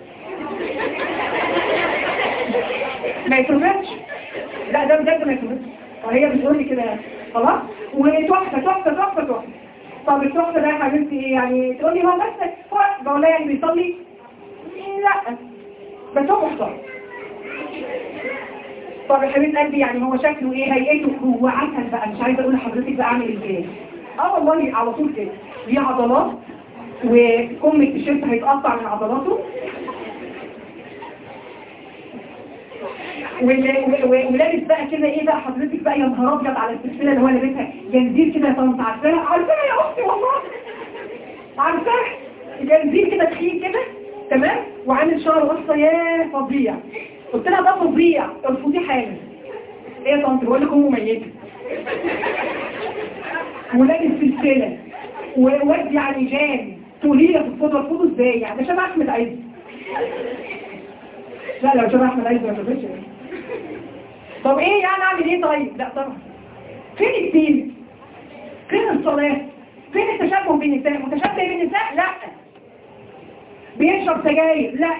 ما يتربطش لا ده بجد ما يتربطش وهي بتقول لي كده خلاص وتحفه تحفه تحفه تحفه طب التحفه ده يا حبيبتي ايه يعني تقول لي هو بس هو بقول لها يعني بيصلي لا بس هو محترم طب يا حبيب قلبي يعني هو شكله ايه هيئته هو عسل بقى مش عايزه اقول لحضرتك بقى اعمل ازاي اه والله على طول كده ليه عضلات وكم التيشيرت هيتقطع من عضلاته وال- و- ولابس بقى كده ايه بقى حضرتك بقى يا نهار ابيض على السلسله اللي هو لابسها جنزير كده يا طنط عارفاها عارفاها يا اختي والله عارفاها جنزير كده تخين كده تمام وعامل شعر قصه يا فظيع قلت لها ده فظيع ارفضيه حالا ايه يا طنط بقول لك امه ميته ولابس سلسله وواد يعني جان تقولي لي ترفضه ارفضه ازاي يعني ده شبه احمد عز لا لو شبه احمد عز ما شفتش طب ايه يعني اعمل ايه طيب لا طبعا فين الدين فين الصلاة فين التشبه بالنساء متشبه بالنساء لا بيشرب سجاير لا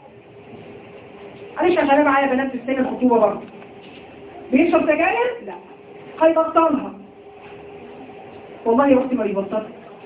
معلش عشان انا معايا بنات في السن الخطوبة برضه بيشرب سجاير لا هيبطلها والله يا اختي ما بيبطلها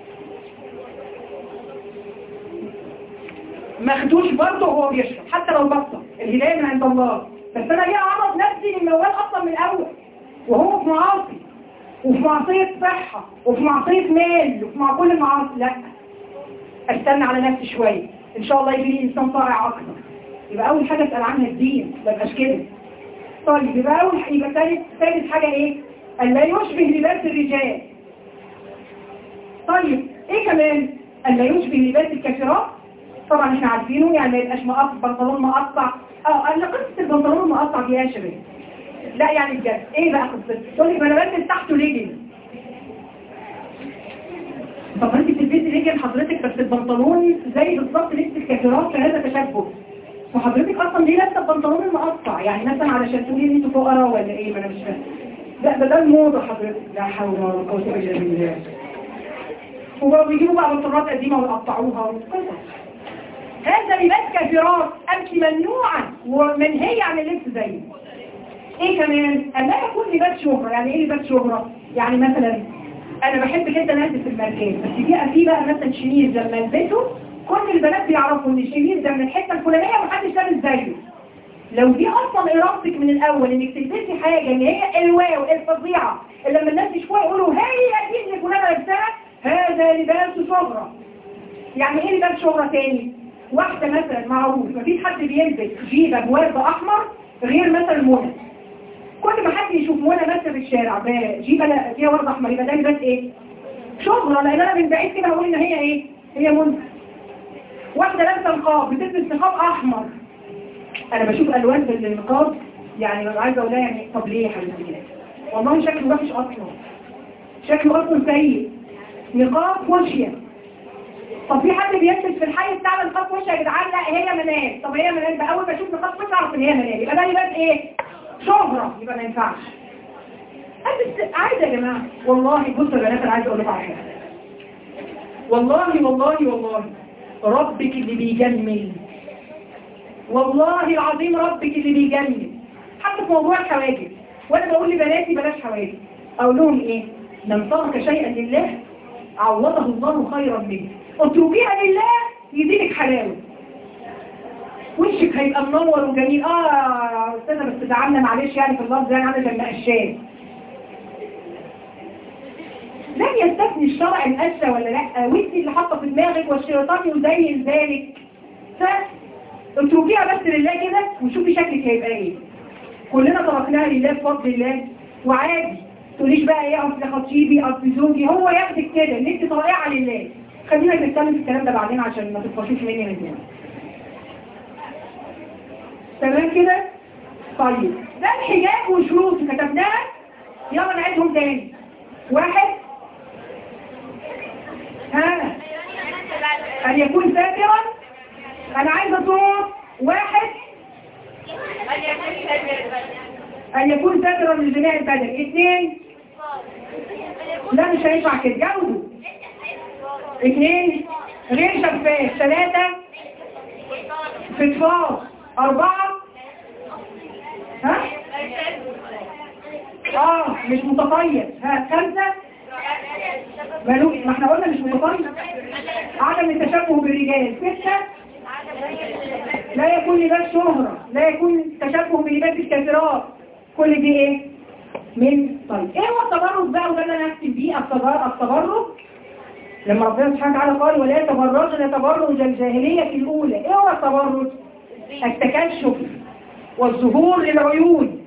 ما خدوش برضه وهو بيشرب حتى لو بطل الهداية من عند الله بس انا ليه اعرض نفسي للموال اصلا من الاول وهو في معاصي وفي معصية صحة وفي معصية مال وفي مع كل المعاصي لا استنى على نفسي شوية ان شاء الله يجي لي انسان طائع اكتر يبقى اول حاجة اسأل عنها الدين ما يبقاش كده طيب يبقى اول يبقى ثالث ثالث حاجة ايه ان لا يشبه لباس الرجال طيب ايه كمان ان لا يشبه لباس الكافرات طبعا احنا عارفينه يعني ما يبقاش مقطع بنطلون مقطع اه انا قصه البنطلون المقطع دي يا شباب لا يعني بجد ايه بقى قصته تقول لي ما انا بلبس تحته ليجن طب ما انت بتلبسي ليجن حضرتك بس البنطلون زي بالظبط لبس الكافرات فهذا تشبه فحضرتك اصلا ليه لابسه البنطلون المقطع يعني مثلا علشان تقولي ان انتوا فقراء ولا ايه ما انا مش فاهم لا ده ده الموضه حضرتك لا حول ولا قوه الا بالله وبقوا بيجيبوا بقى بنطلونات قديمه ويقطعوها وقصص هذا لباس كافرات انت ممنوعه ومنهيه عن اللبس زيه ايه كمان ان لا يكون لباس شهرة يعني ايه لباس شهرة يعني مثلا انا بحب جدا البس الماركات بس بيبقى في بقى مثلا شميز لما البسه كل البنات بيعرفوا ان الشميز ده من الحته الفلانيه ومحدش لابس زيه لو دي اصلا ارادتك من الاول انك تلبسي حاجه ان هي الواو الفظيعه اللي لما الناس يشوفوها يقولوا هي دي اللي فلانه لابساها هذا لباس شهرة يعني ايه لباس شهرة تاني واحدة مثلا معروف مفيش حد بيلبس جيبة بورد احمر غير مثلا منى كل ما حد يشوف منى ماشيه في الشارع بجيبة لا فيها ورد احمر يبقى ده لباس ايه شهرة لان انا من بعيد كده هقول ان هي ايه هي منى واحدة لابسه نقاب بتلبس نقاب احمر انا بشوف الوان في النقاب يعني ببقى عايزه اقول لها يعني طب ليه يا حبيبتي كده والله شكله وحش اصلا شكله اصلا سيء نقاب فوشيا طب في حد بيلبس في الحي بتاعنا نقاب فوشيا يا جدعان لا هي منال طب هي منال بقى اول ما اشوف نقاب فوشيا اعرف ان هي منال يبقى ده لباس ايه شهرة يبقى ما ينفعش بس عايزه يا جماعه والله بصوا يا بنات انا عايزه اقول لكم على حاجه والله والله والله ربك اللي بيجمل والله العظيم ربك اللي بيجمل حتى في موضوع الحواجب وانا بقول لبناتي بلاش حواجب اقول لهم ايه من ترك شيئا لله عوضه الله خيرا منه اتركيها لله يدينك حلاوه وشك هيبقى منور وجميل اه يا استاذه بس زعلنا معلش يعني في اللفظ يعني عامله زي المقشات لم يستثني الشرع القشه ولا لا وانت اللي حاطه في دماغك والشيطان يزين ذلك اتركيها بس لله كده وشوفي شكلك هيبقى ايه كلنا تركناها لله بفضل الله وعادي تقوليش بقى ايه اصل خطيبي اصل زوجي هو ياخدك كده ان انت طائعه لله خلينا نتكلم في الكلام ده بعدين عشان ما تتفشوش مني من هنا تمام كده طيب ده الحجاب وشروط كتبناها يلا نعيدهم تاني واحد ها ان يكون ساترا انا عايزه صوت واحد ان يكون ساترا لجميع البدن اثنين لا مش هينفع كده جاوبوا اثنين غير شفاف ثلاثة فضفاض أربعة ها اه مش متقيد ها خمسة مالو ما احنا قلنا مش متقيد عدم التشبه بالرجال ستة لا يكون لباس شهرة لا يكون تشبه بلباس الكافرات كل دي ايه من طيب ايه هو التبرج بقى وده اللي انا هكتب بيه التبرج التبرج لما ربنا سبحانه وتعالى قال ولا تبرجن تبرج الجاهلية الأولى ايه هو التبرج التكشف والظهور للعيون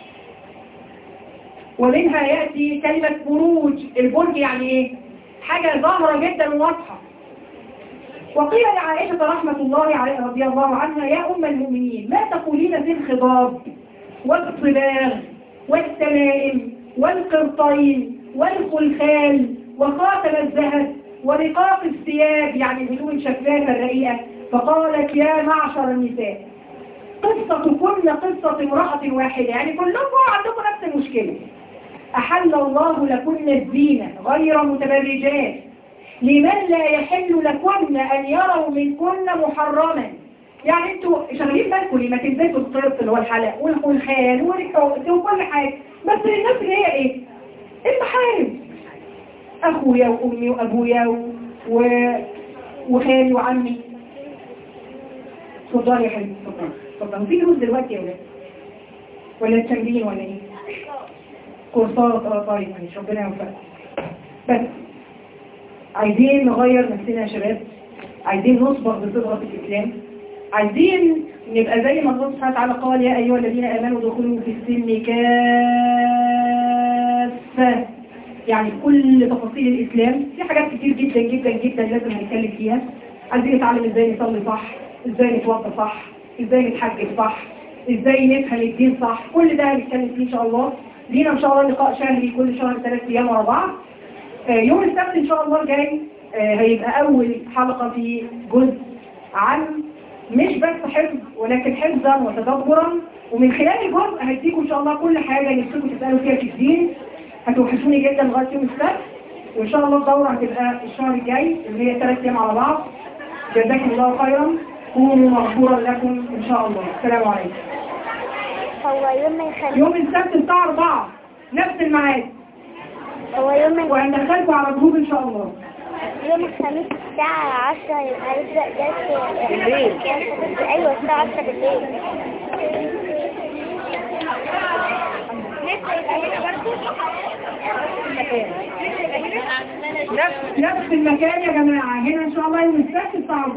ومنها يأتي كلمة بروج البرج يعني ايه حاجة ظاهرة جدا وواضحة وقيل لعائشة رحمة الله عليها رضي الله عنها يا أم المؤمنين ما تقولين في الخضاب والصباغ والتمائم والقرطين والخلخال وخاتم الذهب ورقاق الثياب يعني الهدوم الشفافة الرقيقة فقالت يا معشر النساء قصة كل قصة امرأة واحدة يعني كلكم عندكم نفس المشكلة أحل الله لكن الزينة غير متبرجات لمن لا يحل لكن أن يروا منكن محرما يعني انتوا شغالين بالكم لما تلبسوا الطرف اللي هو الحلق والخلخال والحوت وكل حاجة بس للناس اللي هي ايه المحارم اخويا وامي وابويا و... و... وخالي وعمي اتفضلي يا حبيبي اتفضلي اتفضلي وفي دروس دلوقتي يا ولاد ولا التمرين ولا ايه كورسات اه طيب ماشي ربنا يوفقك بس عايزين نغير نفسنا يا شباب عايزين نصبر بصبغة الإسلام عايزين نبقى زي ما الله سبحانه وتعالى قال يا أيها الذين آمنوا دخلوا في السلم كافة يعني كل تفاصيل الإسلام في حاجات كتير جدا جدا جدا لازم نتكلم فيها عايزين نتعلم ازاي نصلي صح ازاي نتوضى صح ازاي نتحجج صح ازاي نفهم الدين صح كل ده هنتكلم فيه ان شاء الله لينا ان شاء الله لقاء شهري كل شهر ثلاث ايام ورا بعض آه، يوم السبت ان شاء الله الجاي آه، هيبقى اول حلقة في جزء عن مش بس حفظ ولكن حفظا وتدبرا ومن خلال الجزء هديكم ان شاء الله كل حاجه نفسكم تسالوا فيها في الدين هتوحشوني جدا لغايه يوم السبت وان شاء الله الدوره هتبقى الشهر الجاي اللي هي ثلاث ايام على بعض جزاكم الله خيرا كونوا مغفورا لكم ان شاء الله السلام عليكم هو يوم الخميس يوم السبت الساعه 4 نفس الميعاد هو يوم ال- وهندخلكم على الجروب ان شاء الله يوم الخميس الساعة 10 هيبدأ درس بالليل. أيوة الساعة 10 بالليل نفس المكان يا جماعه هنا ان شاء الله يوم السبت الساعه 4